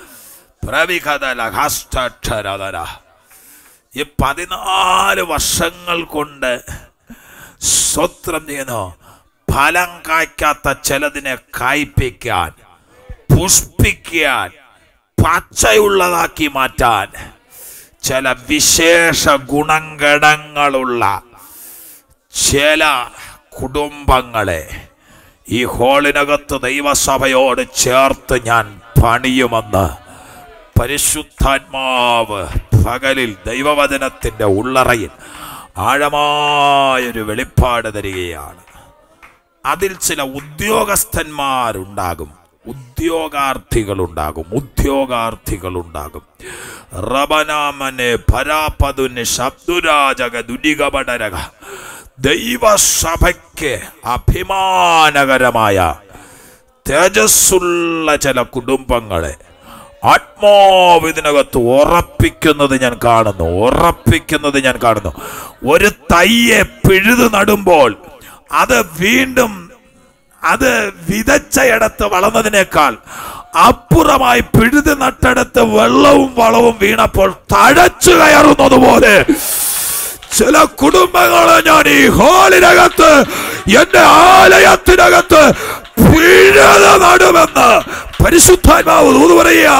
പ്രവികതലഹസ്റ്റക്ഷരതര ഈ പതിനാല് വർഷങ്ങൾ കൊണ്ട് സ്വത്രം ചെയ്യുന്നു ഫലം കായ്ക്കാത്ത ചിലതിനെ കായ്പിക്കാൻ പുഷ്പിക്കാൻ പച്ചയുള്ളതാക്കി മാറ്റാൻ ചില വിശേഷ ഗുണഗണങ്ങളുള്ള ചില കുടുംബങ്ങളെ ഈ ഹോളിനകത്ത് ദൈവസഭയോട് ചേർത്ത് ഞാൻ പണിയുമെന്ന് പരിശുദ്ധാത്മാവ് പകലിൽ ദൈവവചനത്തിന്റെ ഉള്ളറയിൽ ആഴമായൊരു വെളിപ്പാട് തരികയാണ് അതിൽ ചില ഉദ്യോഗസ്ഥന്മാരുണ്ടാകും ഉദ്യോഗാർത്ഥികളുണ്ടാകും ഉദ്യോഗാർത്ഥികളുണ്ടാകും റബനാമനെ പരാപതുന് ശബ്ദുരാജക ദുരികപടരക ദൈവസഭയ്ക്ക് അഭിമാനകരമായ തേജസ്സുള്ള ചില കുടുംബങ്ങളെ ആത്മാവ് ഇതിനകത്ത് ഉറപ്പിക്കുന്നത് ഞാൻ കാണുന്നു ഉറപ്പിക്കുന്നത് ഞാൻ കാണുന്നു ഒരു തയ്യെ പിഴുതു നടുമ്പോൾ അത് വീണ്ടും അത് വിതച്ചയിടത്ത് വളർന്നതിനേക്കാൾ അപ്പുറമായി പിഴുതു നട്ടടത്ത് വെള്ളവും വളവും വീണപ്പോൾ തഴച്ചു കയറുന്നത് പോലെ ചില കുടുംബങ്ങളെ ഞാൻ ഈ ഹാളിനകത്ത് എന്റെ ആലയത്തിനകത്ത് പിഴുത നടുമെന്ന് പരിശുദ്ധാത്മാവ് തൂത് പറയുക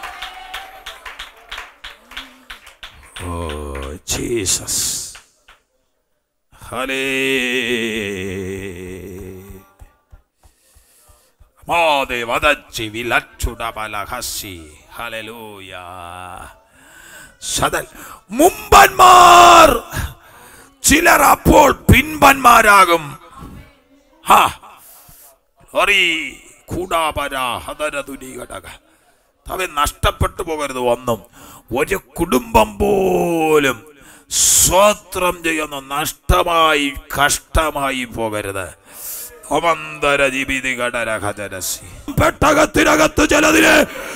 ഓ ജീസസ് ഹലേ മോദെ വദച്ചി വിലക്ഷുടബലഹസി ഹല്ലേലൂയ സദൽ മുമ്പന്മാർ ചിലർ അപ്പോൾ പിൻപന്മാരാകും ഹാ ലോറി കൂടാപര ഹതരതുനി ഘടക അവൻ നഷ്ടപ്പെട്ടു പോകരുത് ഒന്നും ഒരു കുടുംബം പോലും സ്വത്രം ചെയ്യുന്ന നഷ്ടമായി കഷ്ടമായി പോകരുത് ഒമന്തര ജീവിതി ഘടരഹജരസി പെട്ടകത്തിനകത്ത് ചിലതിന്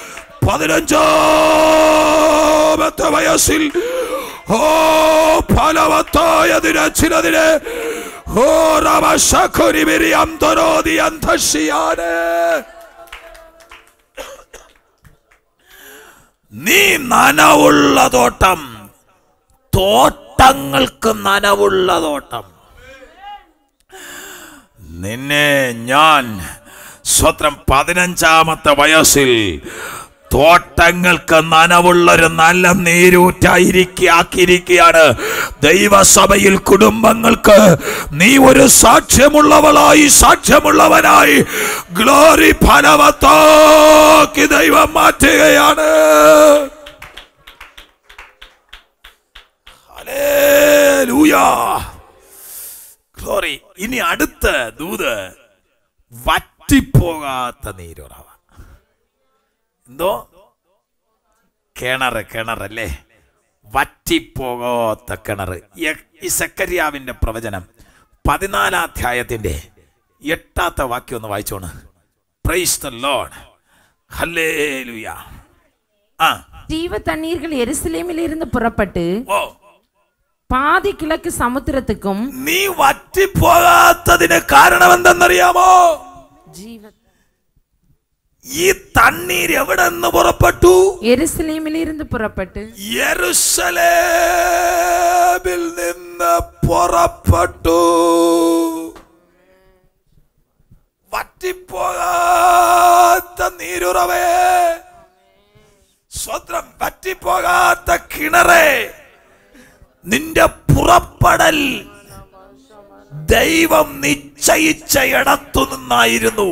പതിനഞ്ചാമത്തെ വയസ്സിൽ ഓ ഫലവത്തായതിന് ചിലതിന് ഓ രമശഖുരിമിരി അന്തരോധി അന്തശിയാണ് നീ നനവുള്ള തോട്ടം തോട്ടങ്ങൾക്ക് നനവുള്ള തോട്ടം നിന്നെ ഞാൻ സ്വത്രം പതിനഞ്ചാമത്തെ വയസ്സിൽ തോട്ടങ്ങൾക്ക് നനവുള്ളൊരു നല്ല നീരൂറ്റായിരിക്കാക്കിയിരിക്കുകയാണ് ദൈവസഭയിൽ കുടുംബങ്ങൾക്ക് നീ ഒരു സാക്ഷ്യമുള്ളവളായി സാക്ഷ്യമുള്ളവനായി ഗ്ലോറി ഫലവത്താക്കി ദൈവം മാറ്റുകയാണ് ഹല്ലേലൂയ. ഗ്ലോറി ഇനി അടുത്ത ദൂത് വറ്റിപ്പോകാത്ത നീരുറവ എന്തോ കിണറ് കിണറല്ലേ വറ്റിപ്പോകാത്ത കിണറ് യ- ഈ സക്കരിയാവിന്റെ പ്രവചനം പതിനാലാം അധ്യായത്തിന്റെ എട്ടാത്ത വാക്യം ഒന്ന് വായിച്ചോണ് പ്രൈസ് ദ ലോർഡ് ഹല്ലേലൂയ ആ ஜீவ தண்ணீர்கள் எருசலேமில் இருந்து புறப்பட்டு ഓ பாதி கிழக்கு சமுத்திரத்துக்கும் നീ വറ്റിപ്പോകാത്തതിന് കാരണം എന്തെന്നറിയാമോ ஜீவ ഈ തണ്ണീർ എവിടെ നിന്ന് പുറപ്പെട്ടു எருசலேமில் இருந்து புறப்பட்டு യെരുശലേമിൽ നിന്ന് പുറപ്പെട്ടു വറ്റിപ്പോകാത്ത നീരുറവേ സ്വത്രം വറ്റിപ്പോകാത്ത കിണറേ നിന്റെ പുറപ്പെടൽ ദൈവം നിശ്ചയിച്ച ഇടത്തു നിന്നായിരുന്നു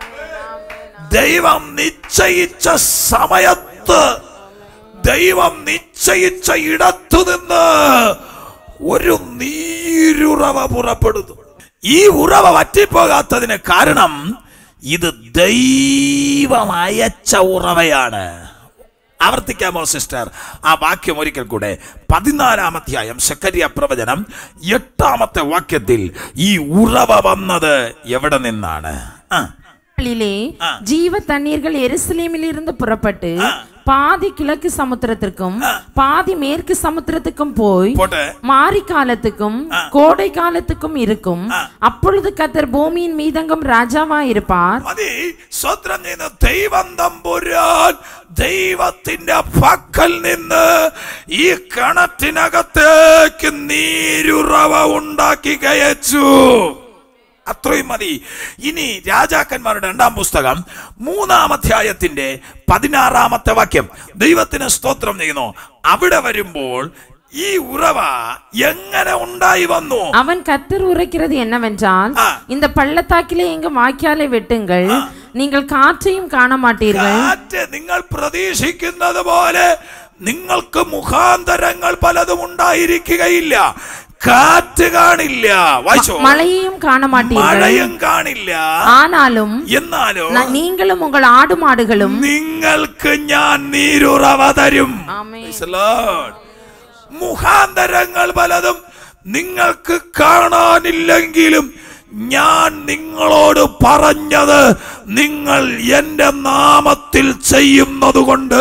ദൈവം നിശ്ചയിച്ച സമയത്ത് ദൈവം നിശ്ചയിച്ച ഇടത്തു നിന്ന് ഒരു നീരുറവ പുറപ്പെടുന്നു ഈ ഉറവ വറ്റിപ്പോകാത്തതിന് കാരണം ഇത് ദൈവം അയച്ച ഉറവയാണ് ആവർത്തിക്കാമോ സിസ്റ്റർ ആ വാക്യം ഒരിക്കൽ കൂടെ പതിനാലാം അധ്യായം ശക്കരിയ പ്രവചനം എട്ടാമത്തെ വാക്യത്തിൽ ഈ ഉറവ വന്നത് എവിടെ നിന്നാണ് ആ நாளிலே ஜீவ தண்ணீர்கள் எருசலேமில் இருந்து புறப்பட்டு பாதி கிழக்கு சமுத்திரத்திற்கும் பாதி மேற்கு சமுத்திரத்துக்கும் போய் പോട്ടെ மாரி காலத்துக்கும் கோடை காலத்துக்கும் இருக்கும் அப்பொழுது கத்தர் பூமியின் மீதங்கம் ராஜாவா இருப்பார் മതി സ്വത്രം ചെയ്യുന്ന ദൈവം തമ്പുരാൻ ദൈവത്തിന്റെ പക്കൽ നിന്ന് ഈ കിണറ്റിനകത്തേക്ക് നീരുറവ ഉണ്ടാക്കി കയച്ചു അത്രയും മതി ഇനി രാജാക്കന്മാരുടെ രണ്ടാം പുസ്തകം മൂന്നാം അധ്യായത്തിന്റെ പതിനാറാമത്തെ വാക്യം ദൈവത്തിന് സ്തോത്രം ചെയ്യുന്നു അവിടെ വരുമ്പോൾ ഈ ഉറവ എങ്ങനെ ഉണ്ടായി വന്നു அவன் கத்தர் உரைக்கிறது என்னவென்றால் ஆ. இந்த பள்ளத்தாக்கிலே எங்கும் வாய்க்காலை வெட்டுங்கள் நீங்கள் காற்றையும் காண மாட்டீர்கள் കാറ്റ് നിങ്ങൾ പ്രതീക്ഷിക്കുന്നത് പോലെ നിങ്ങൾക്ക് മുഖാന്തരങ്ങൾ പലതും ഉണ്ടായിരിക്കുകയില്ല കാറ്റ് കാണില്ല വായിച്ചോ மழையையும் காண மாட்டீர்கள் മഴയും കാണില്ല ஆனாலும் എന്നാലോ ந- நீங்களும் உங்கள் ஆடு மாடுகளும் നിങ്ങൾക്ക് ഞാൻ നീരുറവ തരും ஆமென். Praise the Lord. മുഖാന്തരങ്ങൾ പലതും നിങ്ങൾക്ക് കാണാനില്ലെങ്കിലും ഞാൻ നിങ്ങളോട് പറഞ്ഞത് നിങ്ങൾ എന്റെ നാമത്തിൽ ചെയ്യുന്നത് കൊണ്ട്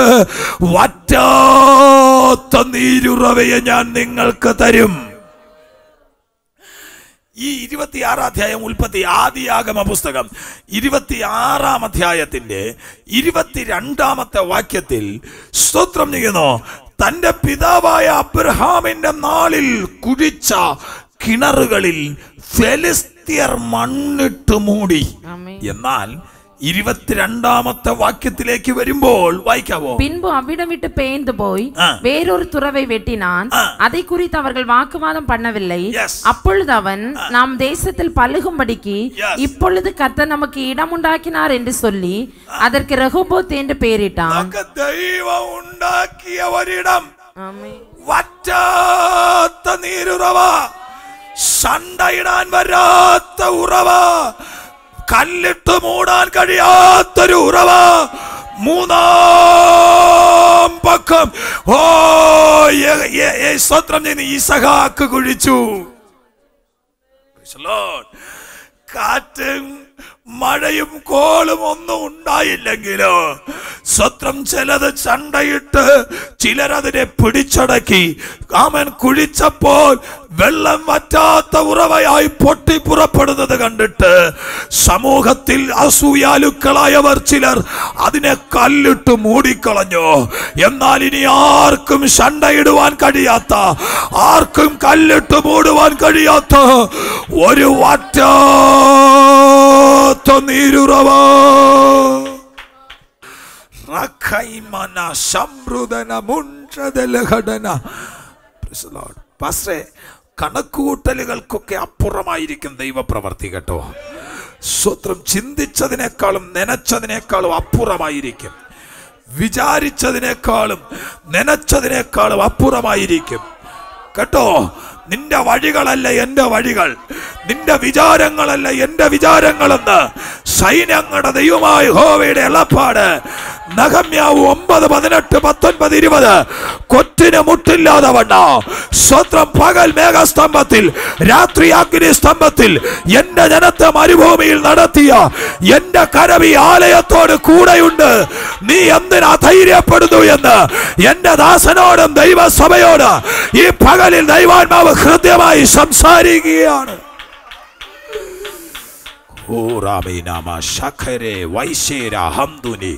വറ്റാത്ത നീരുറവയെ ഞാൻ നിങ്ങൾക്ക് തരും ഈ ഇരുപത്തിയാറാം അധ്യായം ഉൽപ്പത്തി ആദിയാഗമ പുസ്തകം ഇരുപത്തിയാറാം അധ്യായത്തിന്റെ ഇരുപത്തിരണ്ടാമത്തെ വാക്യത്തിൽ സ്തോത്രം ചെയ്യുന്നു തന്റെ പിതാവായ അബ്രഹാമിന്റെ നാളിൽ കുഴിച്ച കിണറുകളിൽ ഫെലിസ്തീയർ മണ്ണിട്ട് മൂടി ஆமென். എന്നാൽ ഇരുപത്തിരണ്ടാമത്തെ വാക്യത്തിലേക്ക് വരുമ്പോൾ വായിക്കാവോ பின்பு அவ்விடம் விட்டு பெயர்ந்து போய் ஆ. வேறொரு துறவை வெட்டினான் ஆ. அதை குறித்து அவர்கள் வாக்குவாதம் பண்ணவில்லை Yes. அப்பொழுது அவன் நாம் தேசத்தில் பழுகும்படிக்கு Yes. இப்பொழுது கர்த்தர் நமக்கு இடம் உண்டாக்கினார் என்று சொல்லி அதற்கு ரகோபோத் என்று பெயரிட்டான் നമുക്ക് ദൈവം ഉണ്ടാക്കിയ ഒരിടം ஆமென். വറ്റാത്ത നീരുറവ സണ്ടയിടാൻ വരാത്ത ഉറവ കല്ലിട്ട് മൂടാൻ കഴിയാത്തൊരു ഉറവ മൂന്നാം പക്കം ഓ എ- എ- എ- സ്തോത്രം ചെയ്യുന്ന ഇസഹാക്ക് കുഴിച്ചു Praise the Lord. കാറ്റും മഴയും കോളും ഒന്നും ഉണ്ടായില്ലെങ്കിലോ സ്വത്രം ചിലത് ചണ്ടയിട്ട് ചിലരതിനെ പിടിച്ചടക്കി അവൻ കുഴിച്ചപ്പോൾ വെള്ളം വറ്റാത്ത ഉറവയായി പൊട്ടി പുറപ്പെടുന്നത് കണ്ടിട്ട് സമൂഹത്തിൽ അസൂയാലുക്കളായവർ ചിലർ അതിനെ കല്ലിട്ട് മൂടിക്കളഞ്ഞു എന്നാൽ ഇനി ആർക്കും ശണ്ടയിടുവാൻ കഴിയാത്ത ആർക്കും കല്ലിട്ട് മൂടുവാൻ കഴിയാത്ത ഒരു വറ്റാത്ത നീരുറവ റഖൈമന സംൃദന മുൻഷദലഘടന Praise the Lord. പാസ്റ്ററെ കണക്കുകൂട്ടലുകൾക്കൊക്കെ അപ്പുറമായിരിക്കും ദൈവപ്രവർത്തി കേട്ടോ സ്വത്രം ചിന്തിച്ചതിനേക്കാളും നനച്ചതിനേക്കാളും അപ്പുറമായിരിക്കും വിചാരിച്ചതിനേക്കാളും നനച്ചതിനേക്കാളും അപ്പുറമായിരിക്കും കേട്ടോ നിന്റെ വഴികളല്ല എന്റെ വഴികൾ നിന്റെ വിചാരങ്ങളല്ല എന്റെ വിചാരങ്ങളെന്ന് സൈന്യങ്ങളുടെ ദൈവമായ ഹോവയുടെ എളപ്പാട് നഗമ്യാവ് ഒമ്പത് പതിനെട്ട് പത്തൊൻപത് ഇരുപത് കൊറ്റിന് മുട്ടില്ലാതെ വണ്ണ സ്വത്രം പകൽ മേഘസ്തംഭത്തിൽ രാത്രി അഗ്നി സ്തംഭത്തിൽ എന്റെ ജനത്തെ മരുഭൂമിയിൽ നടത്തിയ എന്റെ കരവി ആലയത്തോട് കൂടെയുണ്ട് നീ എന്തിനാ ധൈര്യപ്പെടുന്നു എന്ന് എന്റെ ദാസനോടും ദൈവസഭയോട് ഈ പകലിൽ ദൈവാത്മാവ് ഹൃദ്യമായി സംസാരിക്കുകയാണ് ഓറാമീനാമ ശഖരെ വൈശേര ഹംദുനി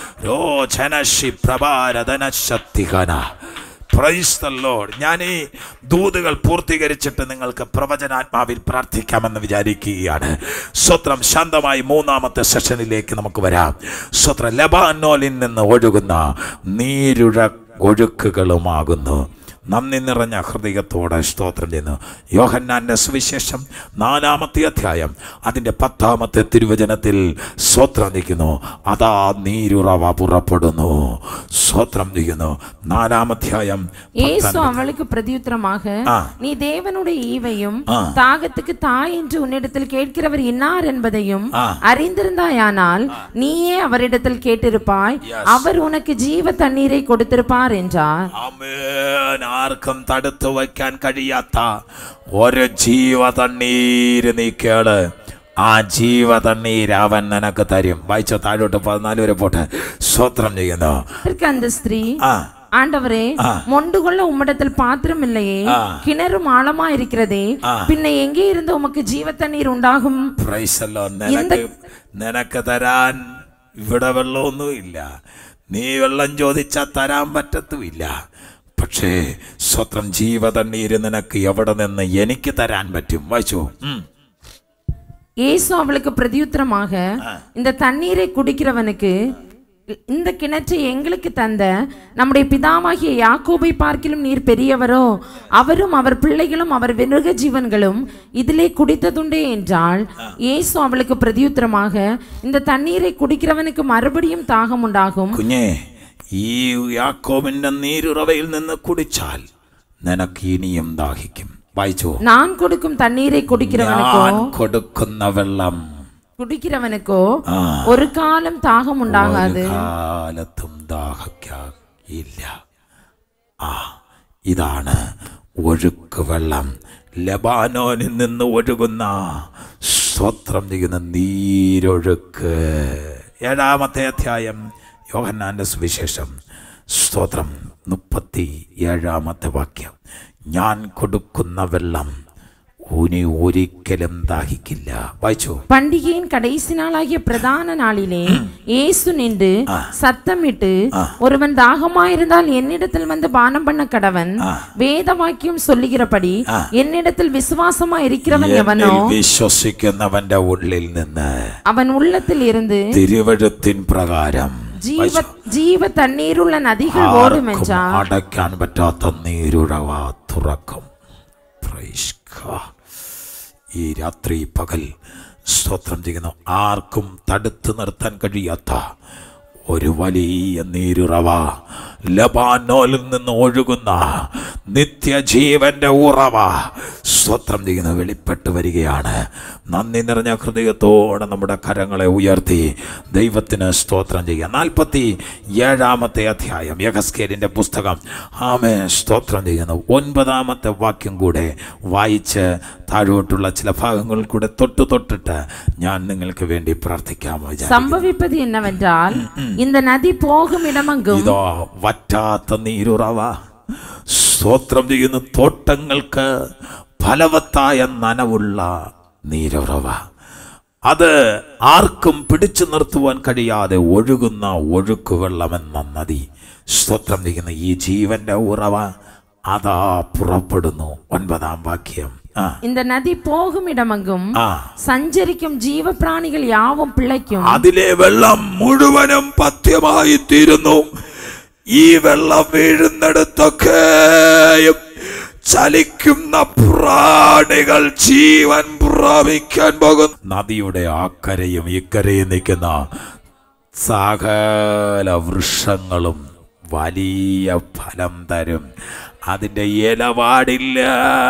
രോചനശി പ്രഭാരതനശക്തികന പ്രൈസ് ദ ലോർഡ് ഞാൻ ഈ ദൂതുകൾ പൂർത്തീകരിച്ചിട്ട് നിങ്ങൾക്ക് പ്രവചനാത്മാവിൽ പ്രാർത്ഥിക്കാമെന്ന് വിചാരിക്കുകയാണ് സ്വത്രം ശാന്തമായി മൂന്നാമത്തെ സെഷനിലേക്ക് നമുക്ക് വരാം സ്വത്രം ലബാനോലിൽ നിന്ന് ഒഴുകുന്ന നീരുഴ ഒഴുക്കുകളുമാകുന്നു നന്ദി നിറഞ്ഞ ഹൃദയത്തോടെ സ്തോത്രം ചെയ്യുന്നു യോഹന്നാന്റെ സുവിശേഷം നാലാമത്തെ അധ്യായം അതിൻ്റെ പത്താമത്തെ തിരുവചനത്തിൽ സ്തോത്രം ചെയ്യുന്നു അതാ നീരുറവ പുറപ്പെടുന്നു സ്തോത്രം ചെയ്യുന്നു നാലാമധ്യായം இயேசு அவளுக்கு பிரதியுத்தரமாக ஆ. நீ தேவனுடைய ஈவையும் ஆ. தாகத்துக்கு தாய் என்று உன்னிடத்தில் கேட்கிறவர் இன்னார் என்பதையும் ஆ. அறிந்திருந்தாயானால் நீயே அவரிடத்தில் கேட்டிருப்பாய் அவர் உனக்கு ஜீவ தண்ணீரை கொடுத்திருப்பார் என்றார் ആമേൻ. ആർക്കും തടുത്തു വയ്ക്കാൻ കഴിയാത്ത ഒരു ജീവ തണ്ണീര് നീ കേള് ആ ജീവ തണ്ണീര് അവൻ നിനക്ക് തരും വായിച്ചോ താഴോട്ട് പതിനാല് വരെ പോട്ടെ സ്വത്രം ചെയ്യുന്നു அதற்கு அந்த ஸ்திரீ ആ ஆண்டவரே மொண்டு கொள்ள உம்மிடத்தில் பாத்திரம் இல்லையே ஆ. கிணறும் ஆழமா இருக்கிறதே ஆ. பின்ன எங்கே இருந்து உமக்கு ஜீவ தண்ணீர் உண்டாகும் പ്രൈസല്ലോ നിനക്ക് നിനക്ക് തരാൻ ഇവിടെ വെള്ളമൊന്നുമില്ല നീ വെള്ളം ചോദിച്ചാൽ തരാൻ പറ്റത്തുമില്ല പക്ഷേ സ്വത്രം ജീവതണ്ണീര് നിനക്ക് എവിടെ നിന്ന് എനിക്ക് തരാൻ പറ്റും വായിച്ചോ ഉം. இயேசு அவளுக்கு பிரதியுத்தரமாக இந்த தண்ணீரை குடிக்கிறவனுக்கு இந்த கிணற்றை எங்களுக்கு தந்த நம்முடைய பிதாவாகிய யாக்கோபை பார்க்கிலும் நீர் பெரியவரோ அவரும் அவர் பிள்ளைகளும் அவர் மிருக ஜீவன்களும் இதிலே குடித்ததுண்டே என்றால் இயேசு அவளுக்கு பிரதியுத்தரமாக இந்த தண்ணீரை குடிக்கிறவனுக்கு மறுபடியும் தாகம் உண்டாகும் കുഞ്ഞേ ഈ യാക്കോബിന്റെ നീരുറവയിൽ നിന്ന് കുടിച്ചാൽ നിനക്ക് ഇനിയും ദാഹിക്കും വായിച്ചോ நான் கொடுக்கும் തണ്ണീரை കുടിக்கிறவனுக்கோ ഞാൻ കൊടുക്കുന്ന വെള്ളം குடிக்கிறவனுக்கோ ആ ஒரு காலம் தாகம் உண்டாகாது ഒരു കാലത്തും ദാഹിക്കില്ല ആ ഇതാണ് ഒഴുക്ക് വെള്ളം ലബാനോനിൽ നിന്ന് ഒഴുകുന്ന സ്വത്രം ചെയ്യുന്ന നീരൊഴുക്ക് ഏഴാമത്തെ അധ്യായം യോഹന്നാന്റെ സുവിശേഷം സ്തോത്രം മുപ്പത്തി ഏഴാമത്തെ വാക്യം ഞാൻ കൊടുക്കുന്ന വെള്ളം ഊനി ഒരിക്കലും ദാഹിക്കില്ല വായിച്ചു பண்டிகையின் கடைசி நாளாகிய பிரதான நாளிலே இயேசு நின்று சத்தமிட்டு ஒருவன் தாகமாயிருந்தால் என்னிடத்தில் வந்து பானம் பண்ண கடவன் வேத வாக்கியம் சொல்லுகிறபடி என்னிடத்தில் விசுவாசமா இருக்கிறவன் எவனோ എന്നിൽ വിശ്വസിക്കുന്നവന്റെ ഉള്ളിൽ നിന്ന് அவன் உள்ளத்தில் இருந்து തിരുവഴുത്തിൻ പ്രകാരം ஜீவ ஜீவ தண்ணீருள்ள நதிகள் ஓடும் ആർക്കും என்றார் അടയ്ക്കാൻ പറ്റാത്ത നീരുഴവ തുറക്കും Praise God. ഈ രാത്രി പകൽ സ്തോത്രം ചെയ്യുന്നു ആർക്കും തടുത്തു നിർത്താൻ കഴിയാത്ത ഒരു വലിയ നീരുറവ ലബാനോലിൽ നിന്ന് ഒഴുകുന്ന നിത്യജീവന്റെ ഉറവ സ്തോത്രം ചെയ്യുന്ന വെളിപ്പെട്ട് വരികയാണ് നന്ദി നിറഞ്ഞ ഹൃദയത്തോടെ നമ്മുടെ കരങ്ങളെ ഉയർത്തി ദൈവത്തിന് സ്തോത്രം ചെയ്യുക നാൽപ്പത്തി ഏഴാമത്തെ അധ്യായം യഹസ്കേലിൻ്റെ പുസ്തകം ആമേ സ്തോത്രം ചെയ്യുന്നു ഒൻപതാമത്തെ വാക്യം കൂടെ വായിച്ച് താഴോട്ടുള്ള ചില ഭാഗങ്ങൾ കൂടെ തൊട്ട് തൊട്ടിട്ട് ഞാൻ നിങ്ങൾക്ക് വേണ്ടി പ്രാർത്ഥിക്കാമോ വിചാരിക്കുന്നു. சம்பவிப்பது என்னவென்றால் இந்த நதி போகும் இடமெங்கும் ഇതോ വറ്റാത്ത നീരുറവ സ്തോത്രം ചെയ്യുന്ന തോട്ടങ്ങൾക്ക് ഫലവത്തായ നനവുള്ള നീരുറവ അത് ആർക്കും പിടിച്ചു നിർത്തുവാൻ കഴിയാതെ ഒഴുകുന്ന ഒഴുക്ക് വെള്ളമെന്ന നദി സ്തോത്രം ചെയ്യുന്ന ഈ ജീവന്റെ ഉറവ അതാ പുറപ്പെടുന്നു ഒൻപതാം വാക്യം ആ. இந்த நதி போகும் இடமெங்கும் ആ சஞ்சரிக்கும் ஜீவ பிராணிகள் யாவும் பிழைக்கும் അതിലെ വെള്ളം മുഴുവനും പഥ്യമായി തീരുന്നു ഈ വെള്ളം വീഴുന്നിടത്തൊക്കെയും ചലിക്കുന്ന പ്രാണികൾ ജീവൻ പ്രാപിക്കാൻ പോകും നദിയുടെ ആക്കരയും ഇക്കരയും നിൽക്കുന്ന സകല വൃക്ഷങ്ങളും വലിയ ഫലം തരും അതിൻ്റെ ഇല പാടില്ല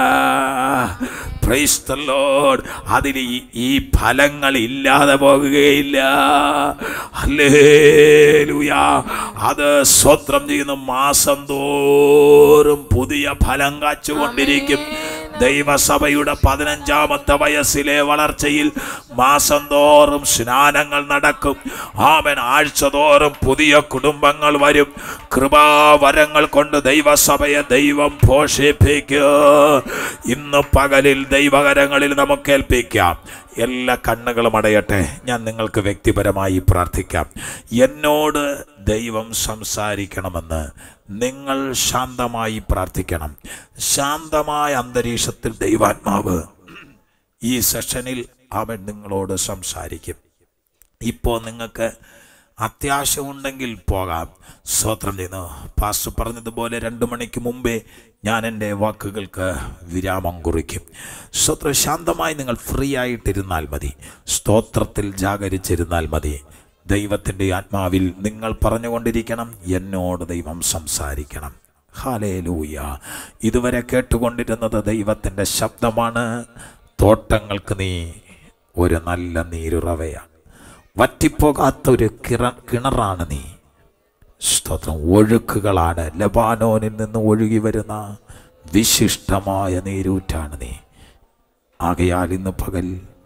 Praise the Lord. അതിന് ഈ- ഈ ഫലങ്ങൾ ഇല്ലാതെ പോകുകയില്ല ഹല്ലേലൂയ അത് സ്വത്രം ചെയ്യുന്ന മാസം തോറും പുതിയ ഫലം കാച്ചുകൊണ്ടിരിക്കും ദൈവസഭയുടെ പതിനഞ്ചാമത്തെ വയസ്സിലെ വളർച്ചയിൽ മാസം തോറും സ്നാനങ്ങൾ നടക്കും ആമൻ ആഴ്ച തോറും പുതിയ കുടുംബങ്ങൾ വരും കൃപാവരങ്ങൾ കൊണ്ട് ദൈവസഭയെ ദൈവം പോഷിപ്പിക്കും ഇന്ന് പകലിൽ ദൈവകരങ്ങളിൽ നമുക്ക് ഏൽപ്പിക്കാം എല്ലാ കണ്ണുകളും അടയട്ടെ ഞാൻ നിങ്ങൾക്ക് വ്യക്തിപരമായി പ്രാർത്ഥിക്കാം എന്നോട് ദൈവം സംസാരിക്കണമെന്ന് നിങ്ങൾ ശാന്തമായി പ്രാർത്ഥിക്കണം ശാന്തമായ അന്തരീക്ഷത്തിൽ ദൈവാത്മാവ് ഈ സെഷനിൽ അവൻ നിങ്ങളോട് സംസാരിക്കും ഇപ്പോൾ നിങ്ങൾക്ക് അത്യാവശ്യമുണ്ടെങ്കിൽ പോകാം സ്വത്രം ചെയ്യുന്നു പാസ്റ്റർ പറഞ്ഞതുപോലെ രണ്ട് മണിക്ക് മുമ്പേ ഞാൻ എൻ്റെ വാക്കുകൾക്ക് വിരാമം കുറിക്കും സ്വത്രം ശാന്തമായി നിങ്ങൾ ഫ്രീ ആയിട്ടിരുന്നാൽ മതി സ്തോത്രത്തിൽ ജാഗരിച്ചിരുന്നാൽ മതി ദൈവത്തിൻ്റെ ആത്മാവിൽ നിങ്ങൾ പറഞ്ഞുകൊണ്ടിരിക്കണം എന്നോട് ദൈവം സംസാരിക്കണം ഹാലേലൂയ ഇതുവരെ കേട്ടുകൊണ്ടിരുന്നത് ദൈവത്തിൻ്റെ ശബ്ദമാണ് തോട്ടങ്ങൾക്ക് നീ ഒരു നല്ല നീരുറവയാണ് വറ്റിപ്പോകാത്തൊരു കിറ കിണറാണ് നീ സ്തോത്രം ഒഴുക്കുകളാണ് ലബാനോനിൽ നിന്ന് ഒഴുകി വരുന്ന വിശിഷ്ടമായ നീരൂറ്റാണ് നീ ആകയാൽ ഇന്ന് പകൽ